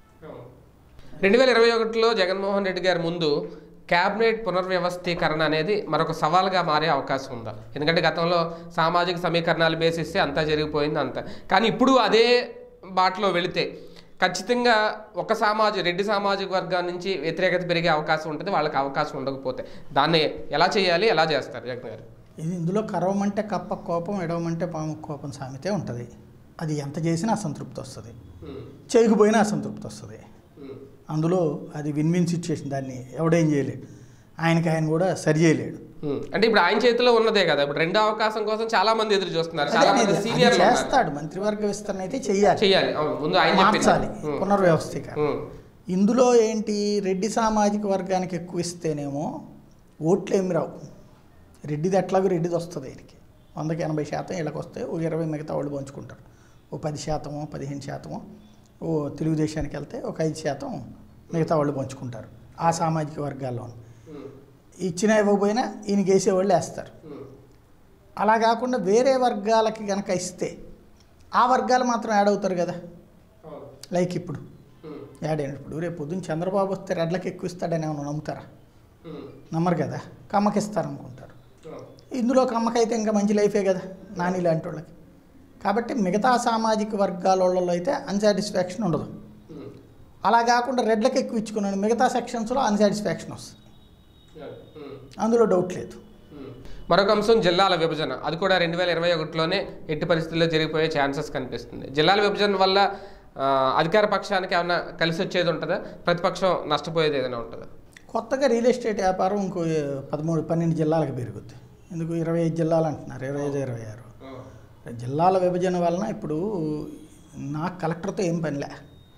S1: రెండు వేల ఇరవై ఒకటిలో జగన్మోహన్ రెడ్డి గారి ముందు క్యాబినెట్ పునర్వ్యవస్థీకరణ అనేది మరొక సవాల్గా మారే అవకాశం ఉందా ఎందుకంటే గతంలో సామాజిక సమీకరణాలు బేసిస్తే అంతా జరిగిపోయింది అంతా కానీ ఇప్పుడు అదే బాటలో వెళితే ఖచ్చితంగా ఒక సామాజిక రెడ్డి సామాజిక వర్గం నుంచి వ్యతిరేకత పెరిగే అవకాశం ఉంటుంది వాళ్ళకి అవకాశం ఉండకపోతే దాన్ని ఎలా చేయాలి ఎలా చేస్తారు జగన్ గారు
S2: ఇది ఇందులో కరవమంటే కప్ప కోపం ఎడవమంటే పాము కోపం సామెతే ఉంటుంది అది ఎంత చేసినా అసంతృప్తి వస్తుంది చేయకపోయినా అసంతృప్తి వస్తుంది అందులో అది విన్ విన్ సిచ్యుయేషన్ దాన్ని ఎవడేం చేయలేడు ఆయనకి ఆయన కూడా సరి చేయలేడు
S1: ఉమ్. అంటే ఇప్పుడు ఆయన చేతిలో ఉన్నదే కదా ఇప్పుడు రెండో అవకాశం కోసం చాలా మంది ఎదురు చూస్తున్నారు చాలా
S2: అదే
S1: మంది
S2: అనేది, అది
S1: సీనియర్లు ఉన్నారు.
S2: చేస్తాడు మంత్రివర్గ విస్తరణ అయితే చెయ్యాలి
S1: చేయాలి అవును ముందు ఆయన
S2: మార్చాలి
S1: చెప్పింది ఉమ్.
S2: పునర్వ్యవస్థీకరణ
S1: ఉమ్.
S2: ఇందులో ఏంటి రెడ్డి సామాజిక వర్గానికి ఎక్కువ ఇస్తేనేమో ఓట్లు ఏమి రావు రెడ్డిది ఎట్లాగో రెడ్డిది వస్తుంది వీరికి వందకి ఎనభై శాతం వీళ్ళకి వస్తే ఓ ఇరవై మిగతా వాళ్ళు పంచుకుంటారు ఓ పది శాతమో పదిహేను శాతమో ఓ తెలుగుదేశానికి వెళ్తే ఒక ఐదు శాతం మిగతా వాళ్ళు పంచుకుంటారు ఆ సామాజిక వర్గాల్లో
S1: ఉమ్.
S2: ఇచ్చినా ఇవ్వకపోయినా ఈయనకి వేసేవాళ్ళు వేస్తారు
S1: ఉమ్.
S2: అలా కాకుండా వేరే వర్గాలకి కనుక ఇస్తే ఆ వర్గాలు మాత్రం యాడ్ అవుతారు కదా
S1: అవును.
S2: లైక్ ఇప్పుడు
S1: ఉమ్.
S2: యాడ్ అయిన ఇప్పుడు రేపు పొద్దున్న చంద్రబాబు వస్తే రెడ్లకి ఎక్కువ ఇస్తాడని ఏమైనా నమ్ముతారా
S1: ఉమ్.
S2: నమ్మరు కదా కమ్మకి ఇస్తారనుకుంటారు
S1: అవును.
S2: ఇందులో కమ్మకైతే ఇంకా మంచి లైఫే కదా నాని లాంటి వాళ్ళకి కాబట్టి మిగతా సామాజిక వర్గాల వాళ్ళలో అయితే అన్సాటిస్ఫాక్షన్ ఉండదు
S1: ఉమ్.
S2: అలా కాకుండా రెడ్లకి ఎక్కువ ఇచ్చుకున్నాడు మిగతా సెక్షన్స్లో అన్సాటిస్ఫాక్షన్ వస్తుంది
S1: ఉమ్.
S2: అందులో డౌట్ లేదు
S1: ఉమ్. మరొక అంశం జిల్లాల విభజన అది కూడా రెండు వేల ఇరవై ఒకటిలోనే ఎట్టి పరిస్థితుల్లో జరిగిపోయే ఛాన్సెస్ కనిపిస్తుంది జిల్లాల విభజన వల్ల ఆ, అధికార పక్షానికి ఏమన్నా కలిసి వచ్చేది ఉంటుందా ప్రతిపక్షం నష్టపోయేది ఏదైనా ఉంటుందా
S2: కొత్తగా రియల్ ఎస్టేట్ వ్యాపారం ఇంకో పదమూడు పన్నెండు జిల్లాలకు పెరుగుద్ది ఎందుకు ఇరవై ఐదు జిల్లాలు అంటున్నారు ఇరవై ఐదు ఇరవై ఆరు జిల్లాల విభజన వలన ఇప్పుడు నాకు కలెక్టర్తో ఏం పనిలే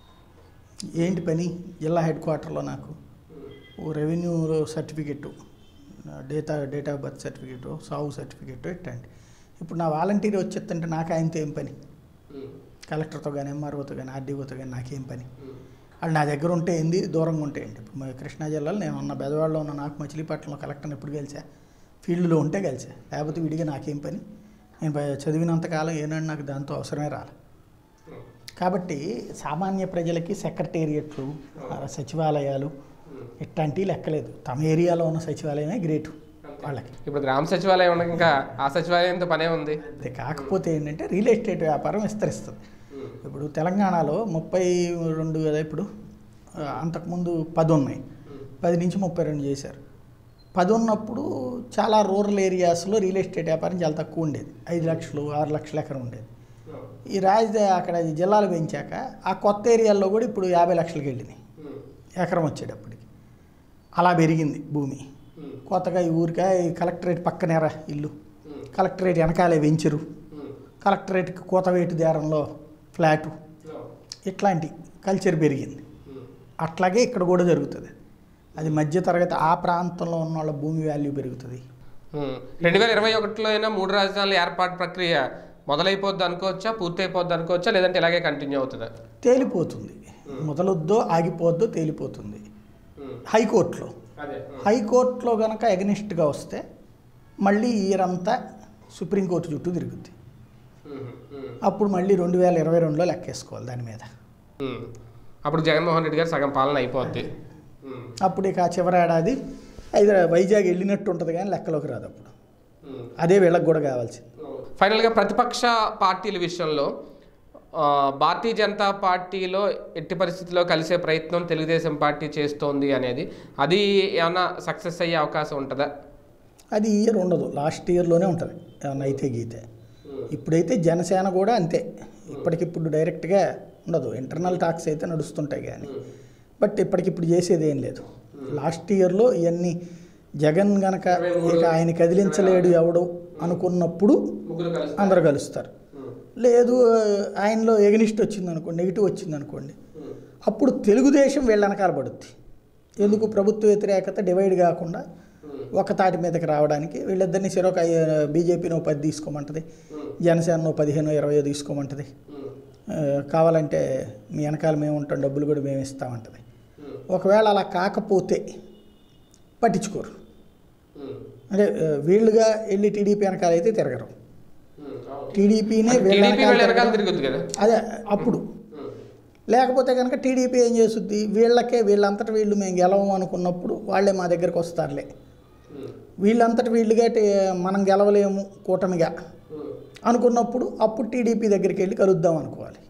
S2: ఏంటి పని జిల్లా హెడ్ క్వార్టర్లో నాకు ఓ revenue certificate data date of birth certificate సాగు సర్టిఫికెట్ ఇట్టండి ఇప్పుడు నా వాలంటీర్ వచ్చేస్తుంటే నాకు ఆయనతో ఏం పని కలెక్టర్తో కానీ ఎంఆర్ఓతో కానీ ఆర్డీఓతో కానీ నాకేం పని వాళ్ళు నా దగ్గర ఉంటే ఏంది దూరంగా ఉంటే ఏంటి ఇప్పుడు మా కృష్ణా జిల్లాలో నేను ఉన్న బెదవాడలో ఉన్న నాకు మచిలీపట్నంలో కలెక్టర్ని ఎప్పుడు కలిసా ఫీల్డ్లో ఉంటే కలిసా లేకపోతే విడిగా నాకేం పని నేను ప- చదివినంతకాలం ఏనాడు నాకు దాంతో అవసరమే రాలి కాబట్టి సామాన్య ప్రజలకి సెక్రటేరియట్లు ఆ సచివాలయాలు ఇట్లాంటివి లెక్కలేదు తమ ఏరియాలో ఉన్న సచివాలయమే గ్రేటు వాళ్ళకి
S1: ఇప్పుడు గ్రామ సచివాలయం ఉండగా ఇంకా ఆ సచివాలయంతో పనే ఉంది
S2: అది కాకపోతే ఏంటంటే రియల్ ఎస్టేట్ వ్యాపారం విస్తరిస్తుంది ఇప్పుడు తెలంగాణలో ముప్పై రెండు కదా ఇప్పుడు ఆ, అంతకుముందు పది ఉన్నాయి పది నుంచి ముప్పై రెండు చేశారు పది ఉన్నప్పుడు చాలా రూరల్ ఏరియాస్లో రియల్ ఎస్టేట్ వ్యాపారం చాలా తక్కువ ఉండేది ఐదు లక్షలు ఆరు లక్షల ఎకరం ఉండేది ఈ రాజధాని అక్కడ ఈ జిల్లాలు పెంచాక ఆ కొత్త ఏరియాల్లో కూడా ఇప్పుడు యాభై లక్షలకి వెళ్ళినాయి ఎకరం వచ్చేటప్పటికి అలా పెరిగింది భూమి కొత్తగా ఈ ఊరికా ఈ కలెక్టరేట్ పక్కనేరా ఇల్లు కలెక్టరేట్ వెనకాలే వెంచరు కలెక్టరేట్కి కోతవేటు దారంలో ఫ్లాటు ఇట్లాంటి కల్చర్ పెరిగింది అట్లాగే ఇక్కడ కూడా జరుగుతుంది అది మధ్యతరగతి ఆ ప్రాంతంలో ఉన్న వాళ్ళ భూమి వాల్యూ పెరుగుతుంది
S1: రెండు వేల ఇరవై ఒకటిలో అయినా మూడు రాజధానుల ఏర్పాటు ప్రక్రియ మొదలైపోద్ది అనుకోవచ్చా పూర్తయిపోద్ది అనుకోవచ్చా లేదంటే ఇలాగే కంటిన్యూ అవుతుందా
S2: తేలిపోతుంది మొదలొద్దో ఆగిపోద్దో తేలిపోతుంది హైకోర్టులో
S1: అదే
S2: హైకోర్టులో కనుక ఎగనిస్ట్గా వస్తే మళ్ళీ ఇయర్ అంతా సుప్రీంకోర్టు చుట్టూ తిరుగుద్ది అప్పుడు మళ్ళీ రెండు వేల ఇరవై రెండులో లెక్కేసుకోవాలి దాని మీద
S1: అప్పుడు జగన్మోహన్ రెడ్డి గారు సగం పాలన అయిపోద్ది
S2: అప్పుడు ఇక ఆ చివరి ఏడాది హైదరాబాద్ వైజాగ్ వెళ్ళినట్టు ఉంటుంది కానీ లెక్కలోకి రాదు అప్పుడు అదే వీళ్ళకి కూడా కావాల్సింది
S1: ఫైనల్గా ప్రతిపక్ష పార్టీల విషయంలో ఆ, భారతీయ జనతా పార్టీలో ఎట్టి పరిస్థితుల్లో కలిసే ప్రయత్నం తెలుగుదేశం పార్టీ చేస్తోంది అనేది అది ఏమన్నా సక్సెస్ అయ్యే అవకాశం ఉంటుందా
S2: అది ఈ ఇయర్ ఉండదు లాస్ట్ ఇయర్లోనే ఉంటుంది ఏమన్నా అయితే గీతే ఇప్పుడైతే జనసేన కూడా అంతే ఇప్పటికిప్పుడు డైరెక్ట్గా ఉండదు ఇంటర్నల్ టాక్స్ అయితే నడుస్తుంటాయి కానీ బట్ ఇప్పటికిప్పుడు చేసేది ఏం లేదు లాస్ట్ ఇయర్లో ఇవన్నీ జగన్ గనక ఇక ఆయన కదిలించలేడు ఎవడు అనుకున్నప్పుడు
S1: ముగ్గురు కలిసి
S2: అందరు కలుస్తారు లేదు ఆయనలో ఎగనిస్ట్ వచ్చింది అనుకోండి నెగిటివ్ వచ్చింది అనుకోండి అప్పుడు తెలుగుదేశం వీళ్ళ వెనకాల పడుద్ది ఎందుకు ప్రభుత్వ వ్యతిరేకత డివైడ్ కాకుండా ఒక తాటి మీదకి రావడానికి వీళ్ళిద్దరిని చెరొక బీజేపీనో పది తీసుకోమంటది జనసేనో పదిహేను ఇరవై తీసుకోమంటది ఆ, కావాలంటే మీ వెనకాల మేము ఉంటాం డబ్బులు కూడా మేము ఇస్తామంటది ఒకవేళ అలా కాకపోతే పట్టించుకోరు అంటే ఆ, వీళ్ళుగా వెళ్ళి టీడీపీ వెనకాల అయితే తిరగరు టీడీపీనే వీళ్ళ
S1: టీడీపీ
S2: వెనకాల
S1: వాళ్ళ వెనకాల
S2: తిరగడం.
S1: తిరుగుద్ది కదా
S2: అదే అప్పుడు లేకపోతే కనుక టీడీపీ ఏం చేస్తుంది వీళ్ళకే వీళ్ళంతటి వీళ్ళు మేము గెలవం అనుకున్నప్పుడు వాళ్ళే మా దగ్గరకు వస్తారులే వీళ్ళంతటి వీళ్ళుగా టే- మనం గెలవలేము కూటమిగా అనుకున్నప్పుడు అప్పుడు టీడీపీ దగ్గరికి వెళ్ళి కలుద్దాం అనుకోవాలి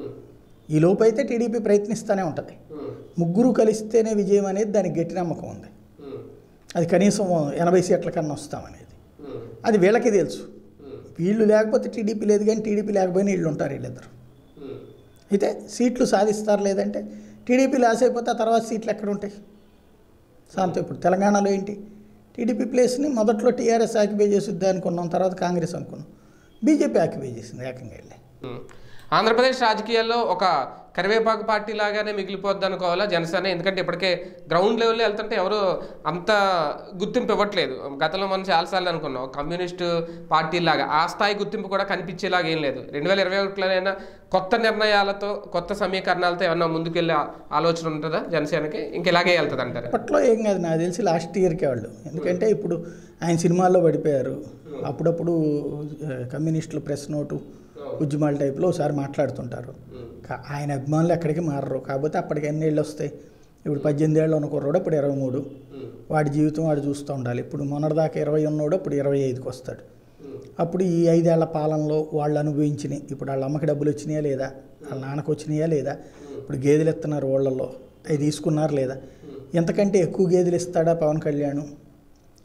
S2: ఈ లోపు అయితే టీడీపీ ప్రయత్నిస్తూనే ఉంటుంది ముగ్గురు కలిస్తేనే విజయం అనేది దానికి గట్టి నమ్మకం ఉంది అది కనీసం ఎనభై సీట్ల కన్నా వస్తామనేది అది వీళ్ళకి తెలుసు వీళ్ళు లేకపోతే టీడీపీ లేదు కానీ టీడీపీ లేకపోయినా వీళ్ళు ఉంటారు వీళ్ళిద్దరు అయితే సీట్లు సాధిస్తారు లేదంటే టీడీపీ లాస్ అయిపోతే ఆ తర్వాత సీట్లు ఎక్కడ ఉంటాయి శాంతం ఇప్పుడు తెలంగాణలో ఏంటి టీడీపీ ప్లేస్ని మొదట్లో టీఆర్ఎస్ ఆక్యుపై చేసిద్ది అనుకున్నాం తర్వాత కాంగ్రెస్ అనుకున్నాం బీజేపీ ఆక్యుపై చేసింది ఏకంగా వెళ్ళి
S1: ఉమ్. ఆంధ్రప్రదేశ్ రాజకీయాల్లో ఒక కరివేపాకు పార్టీ లాగానే మిగిలిపోద్ది అనుకోవాలా జనసేన ఎందుకంటే ఇప్పటికే గ్రౌండ్ లెవెల్లో వెళ్తుంటే ఎవరు అంత గుర్తింపు ఇవ్వట్లేదు గతంలో మనం చాలాసార్లు అనుకున్నాం కమ్యూనిస్టు పార్టీ లాగా ఆ స్థాయి గుర్తింపు కూడా కనిపించేలాగా ఏం లేదు రెండు వేల ఇరవై ఒకటిలోనైనా కొత్త నిర్ణయాలతో కొత్త సమీకరణాలతో ఏమన్నా ముందుకెళ్ళే ఆలోచన ఉంటుందా జనసేనకి ఇంక ఇలాగే వెళ్తుంది అంటారు
S2: అప్పట్లో ఏం కాదు నాకు తెలిసి లాస్ట్ ఇయర్కే వాళ్ళు ఎందుకంటే ఇప్పుడు ఆయన సినిమాల్లో పడిపోయారు అప్పుడప్పుడు ఆ, కమ్యూనిస్టులు ప్రెస్ నోటు ఉద్యమాల టైప్లో ఒకసారి మాట్లాడుతుంటారు కా- ఆయన అభిమానులు ఎక్కడికి మారరు కాకపోతే అప్పటికి ఎన్ని ఏళ్ళు వస్తాయి ఇప్పుడు పద్దెనిమిది ఏళ్ళు ఉన్న కుర్రోడు ఇప్పుడు ఇరవై మూడు వాడి జీవితం వాడు చూస్తూ ఉండాలి ఇప్పుడు మొన్నటిదాకా ఇరవై ఉన్నోడు ఇప్పుడు ఇరవై ఐదుకి వస్తాడు అప్పుడు ఈ ఐదేళ్ల పాలనలో వాళ్ళు అనుభవించినాయి ఇప్పుడు వాళ్ళ అమ్మకి డబ్బులు వచ్చినాయా లేదా వాళ్ళ నాన్నకు వచ్చినాయా లేదా ఇప్పుడు గేదెలు ఇస్తున్నారు వాళ్ళల్లో అవి తీసుకున్నారు లేదా ఎంతకంటే ఎక్కువ గేదెలు ఇస్తాడా పవన్ కళ్యాణ్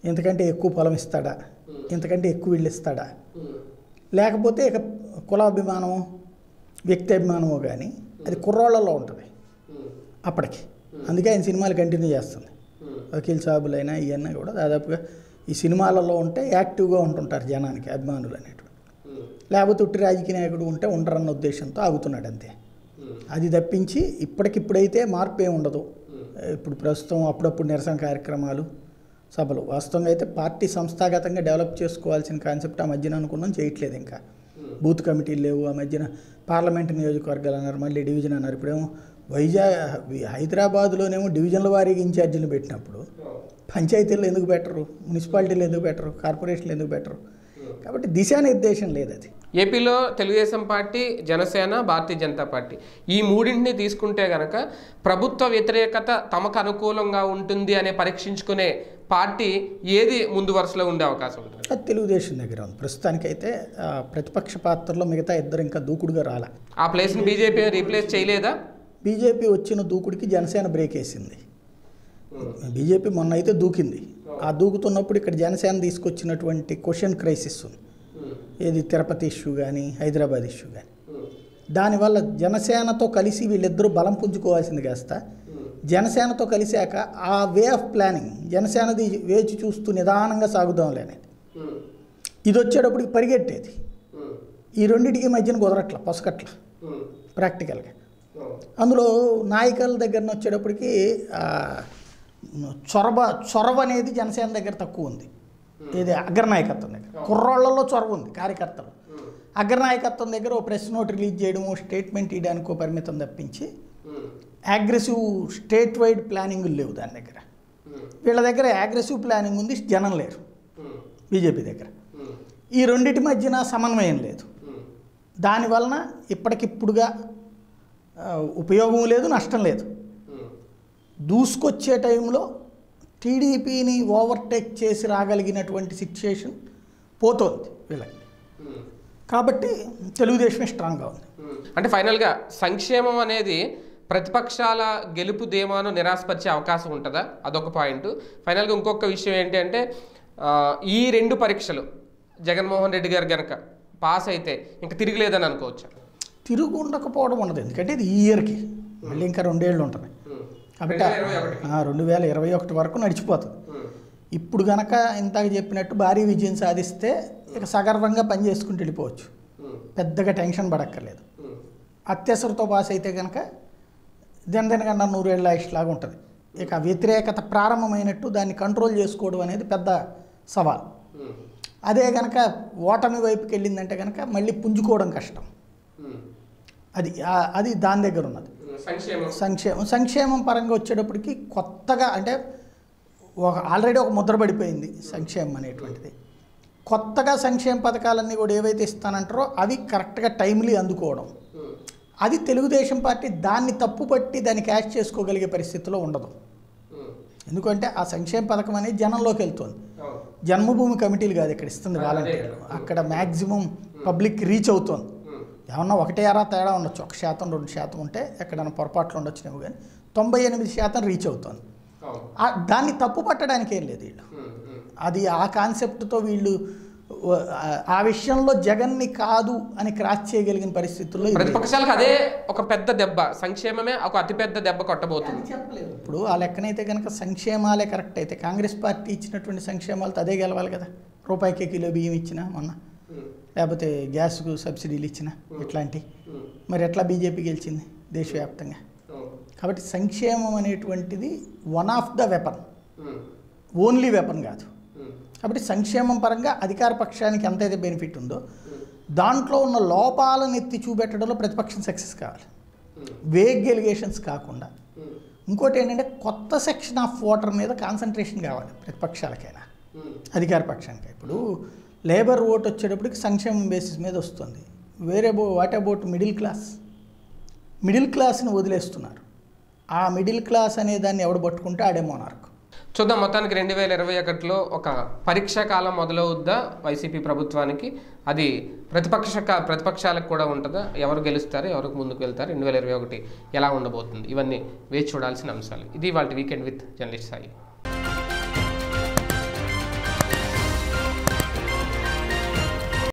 S2: ఇంతకంటే ఎక్కువ పొలం ఇస్తాడా ఇంతకంటే ఎక్కువ ఇల్లు ఇస్తాడా లేకపోతే ఇక కులాభిమానమో వ్యక్తి అభిమానమో కానీ అది కుర్రోళ్ళలో ఉంటుంది అప్పటికి అందుకే ఆయన సినిమాలు కంటిన్యూ చేస్తుంది వకీల్ సాబులైనా ఇవన్నీ కూడా దాదాపుగా ఈ సినిమాలలో ఉంటే యాక్టివ్గా ఉంటుంటారు జనానికి అభిమానులు అనేటువంటి లేకపోతే ఉట్టి రాజకీయ నాయకుడు ఉంటే ఉండరన్న ఉద్దేశంతో ఆగుతున్నాడు అంతే అది తప్పించి ఇప్పటికిప్పుడైతే మార్పు ఏమి ఉండదు ఇప్పుడు ప్రస్తుతం అప్పుడప్పుడు నిరసన కార్యక్రమాలు సభలు వాస్తవంగా అయితే పార్టీ సంస్థాగతంగా డెవలప్ చేసుకోవాల్సిన కాన్సెప్ట్ ఆ మధ్యన అనుకున్నాం చేయట్లేదు ఇంకా బూత్ కమిటీలు లేవు ఆ మధ్యన పార్లమెంట్ నియోజకవర్గాలు అన్నారు మళ్ళీ డివిజన్ అన్నారు ఇప్పుడేమో వైజాగ్ హైదరాబాద్లోనేమో డివిజన్ల వారీగా ఇన్ఛార్జీలు పెట్టినప్పుడు పంచాయతీలు ఎందుకు పెట్టరు మున్సిపాలిటీలు ఎందుకు పెట్టరు కార్పొరేషన్లు ఎందుకు పెట్టరు కాబట్టి దిశానిర్దేశం లేదు అది
S1: ఏపీలో తెలుగుదేశం పార్టీ జనసేన భారతీయ జనతా పార్టీ ఈ మూడింటిని తీసుకుంటే గనక ప్రభుత్వ వ్యతిరేకత తమకు అనుకూలంగా ఉంటుంది అనే పరీక్షించుకునే పార్టీ ఏది ముందు వరుసలో ఉండే అవకాశం ఉంటుంది
S2: అది తెలుగుదేశం దగ్గర ఉంది ప్రస్తుతానికైతే ఆ, ప్రతిపక్ష పాత్రలో మిగతా ఇద్దరు ఇంకా దూకుడుగా రాలే
S1: ఆ ప్లేస్ని బీజేపీ రీప్లేస్ చేయలేదా
S2: బీజేపీ వచ్చిన దూకుడికి జనసేన బ్రేక్ వేసింది బీజేపీ మొన్న అయితే దూకింది ఆ దూకుతున్నప్పుడు ఇక్కడ జనసేన తీసుకొచ్చినటువంటి క్వశ్చన్ క్రైసిస్ ఉంది ఏది తిరుపతి ఇష్యూ కానీ హైదరాబాద్ ఇష్యూ కానీ దానివల్ల జనసేనతో కలిసి వీళ్ళిద్దరూ బలం పుంజుకోవాల్సింది కాస్త జనసేనతో కలిశాక ఆ వే ఆఫ్ ప్లానింగ్ జనసేనది వేచి చూస్తూ నిదానంగా సాగుదాంలే అనేది ఇది వచ్చేటప్పటికి పరిగెట్టేది ఈ రెండింటికి మధ్యన కుదరట్ల పొసకట్ల ప్రాక్టికల్గా అందులో నాయకుల దగ్గర వచ్చేటప్పటికి ఆ, చొరవ చొరవ అనేది జనసేన దగ్గర తక్కువ ఉంది ఇది అగ్రనాయకత్వం దగ్గర కుర్రోళ్లలో చొరవ ఉంది కార్యకర్తలు అగ్రనాయకత్వం దగ్గర ఓ ప్రెస్ నోట్ రిలీజ్ చేయడము స్టేట్మెంట్ ఇవ్వడానికో పరిమితం తప్పించి అగ్రెసివ్ స్టేట్ వైడ్ ప్లానింగ్ లేవు దాని దగ్గర వీళ్ళ దగ్గర అగ్రెసివ్ ప్లానింగ్ ఉంది జనం లేరు బీజేపీ దగ్గర ఈ రెండింటి మధ్యన సమన్వయం లేదు దానివలన ఇప్పటికిప్పుడుగా ఆ, ఉపయోగం లేదు నష్టం లేదు దూసుకొచ్చే టైంలో టీడీపీని ఓవర్టేక్ చేసి రాగలిగినటువంటి సిచ్యుయేషన్ పోతోంది వీళ్ళకి కాబట్టి తెలుగుదేశమే స్ట్రాంగ్గా ఉంది
S1: అంటే ఫైనల్గా సంక్షేమం అనేది ప్రతిపక్షాల గెలుపు ధీమాను నిరాశపరిచే అవకాశం ఉంటుందా అదొక పాయింట్ ఫైనల్గా ఇంకొక విషయం ఏంటి అంటే ఆ, ఈ రెండు పరీక్షలు జగన్మోహన్ రెడ్డి గారు గనక పాస్ అయితే ఇంకా తిరిగిలేదని అనుకోవచ్చు
S2: తిరుగు ఉండకపోవడం ఉండదు ఎందుకంటే ఇది ఈ ఇయర్కి మళ్ళీ ఇంకా రెండేళ్ళు ఉంటుంది కాబట్టి ఆ, రెండు వేల ఇరవై ఒకటి వరకు నడిచిపోతుంది ఇప్పుడు గనక ఇందాక చెప్పినట్టు భారీ విజయం సాధిస్తే ఇక సగర్వంగా పని చేసుకుంటూ వెళ్ళిపోవచ్చు పెద్దగా టెన్షన్ పడక్కర్లేదు అత్యవసరతో పాస్ అయితే కనుక దినదినగండా నూరేళ్ళ లాగా ఉంటుంది ఇక వ్యతిరేకత ప్రారంభమైనట్టు దాన్ని కంట్రోల్ చేసుకోవడం అనేది పెద్ద సవాల్ అదే కనుక ఓటమి వైపుకి వెళ్ళిందంటే కనుక మళ్ళీ పుంజుకోవడం కష్టం అది ఆ- అది దాని దగ్గర ఉన్నది
S1: సంక్షేమం
S2: సంక్షేమం సంక్షేమం పరంగా వచ్చేటప్పటికి కొత్తగా అంటే ఒక ఆల్రెడీ ఒక ముద్ర పడిపోయింది సంక్షేమం అనేటువంటిది కొత్తగా సంక్షేమ పథకాలన్నీ కూడా ఏవైతే ఇస్తానంటారో అవి కరెక్ట్గా టైమ్లీ అందుకోవడం అది తెలుగుదేశం పార్టీ దాన్ని తప్పుపట్టి దాన్ని క్యాష్ చేసుకోగలిగే పరిస్థితిలో ఉండదు ఎందుకంటే ఆ సంక్షేమ పథకం అనేది జనంలోకి వెళ్తుంది జన్మభూమి కమిటీలు కాదు ఇక్కడ ఇస్తుంది వాలంటీర్లు అక్కడ మ్యాక్సిమం పబ్లిక్ రీచ్ అవుతుంది ఏమన్నా ఒకటే అరా తేడా ఉండొచ్చు ఒక శాతం రెండు శాతం ఉంటే ఎక్కడైనా పొరపాట్లు ఉండొచ్చునేమో కానీ తొంభై ఎనిమిది శాతం రీచ్ అవుతుంది ఆ- దాన్ని తప్పు పట్టడానికి ఏం లేదు వీళ్ళు అది ఆ కాన్సెప్ట్తో వీళ్ళు ఆ- ఆ విషయంలో జగన్ని కాదు అని క్రాస్ చేయగలిగిన పరిస్థితుల్లో ఇది లేదు.
S1: ప్రతిపక్షాలకు అదే ఒక పెద్ద దెబ్బ సంక్షేమమే ఒక అతిపెద్ద దెబ్బ కొట్టబోతుంది
S2: చెప్పలేదు ఇప్పుడు ఆ లెక్కనైతే కనుక సంక్షేమాలే కరెక్ట్ అయితే కాంగ్రెస్ పార్టీ ఇచ్చినటువంటి సంక్షేమాలతో అదే గెలవాలి కదా రూపాయికి కిలో బియ్యం ఇచ్చిన మొన్న లేకపోతే గ్యాస్కు సబ్సిడీలు ఇచ్చిన ఇట్లాంటి మరి ఎట్లా బీజేపీ గెలిచింది దేశవ్యాప్తంగా కాబట్టి సంక్షేమం అనేటువంటిది one of the weapon only weapon కాదు కాబట్టి సంక్షేమం పరంగా అధికార పక్షానికి ఎంతైతే బెనిఫిట్ ఉందో దాంట్లో ఉన్న లోపాలను ఎత్తి చూపెట్టడంలో ప్రతిపక్షం సక్సెస్ కావాలి వేగ్ ఎలిగేషన్స్ కాకుండా ఇంకోటి ఏంటంటే కొత్త సెక్షన్ ఆఫ్ ఓటర్ మీద కాన్సన్ట్రేషన్ కావాలి ప్రతిపక్షాలకైనా అధికార పక్షానికి ఇప్పుడు లేబర్ ఓట్ వచ్చేటప్పటికి సంక్షేమం బేసిస్ మీద వస్తుంది వేరే బో what about middle class middle క్లాస్ని వదిలేస్తున్నారు ఆ మిడిల్ క్లాస్ అనే దాన్ని ఎవడు పట్టుకుంటే ఆడే మోనార్క్
S1: చూద్దాం మొత్తానికి రెండు వేల ఇరవై ఒకటిలో ఒక పరీక్షా కాలం మొదలవుద్దా వైసీపీ ప్రభుత్వానికి అది ప్రతిపక్ష కా- ప్రతిపక్షాలకు కూడా ఉంటుందా ఎవరు గెలుస్తారు ఎవరికి ముందుకు వెళ్తారు రెండు వేల ఇరవై ఒకటి ఎలా ఉండబోతుంది ఇవన్నీ వేచి చూడాల్సిన అంశాలు ఇది వాళ్ళ వీకెండ్ విత్ జర్నలిస్ట్ సాయి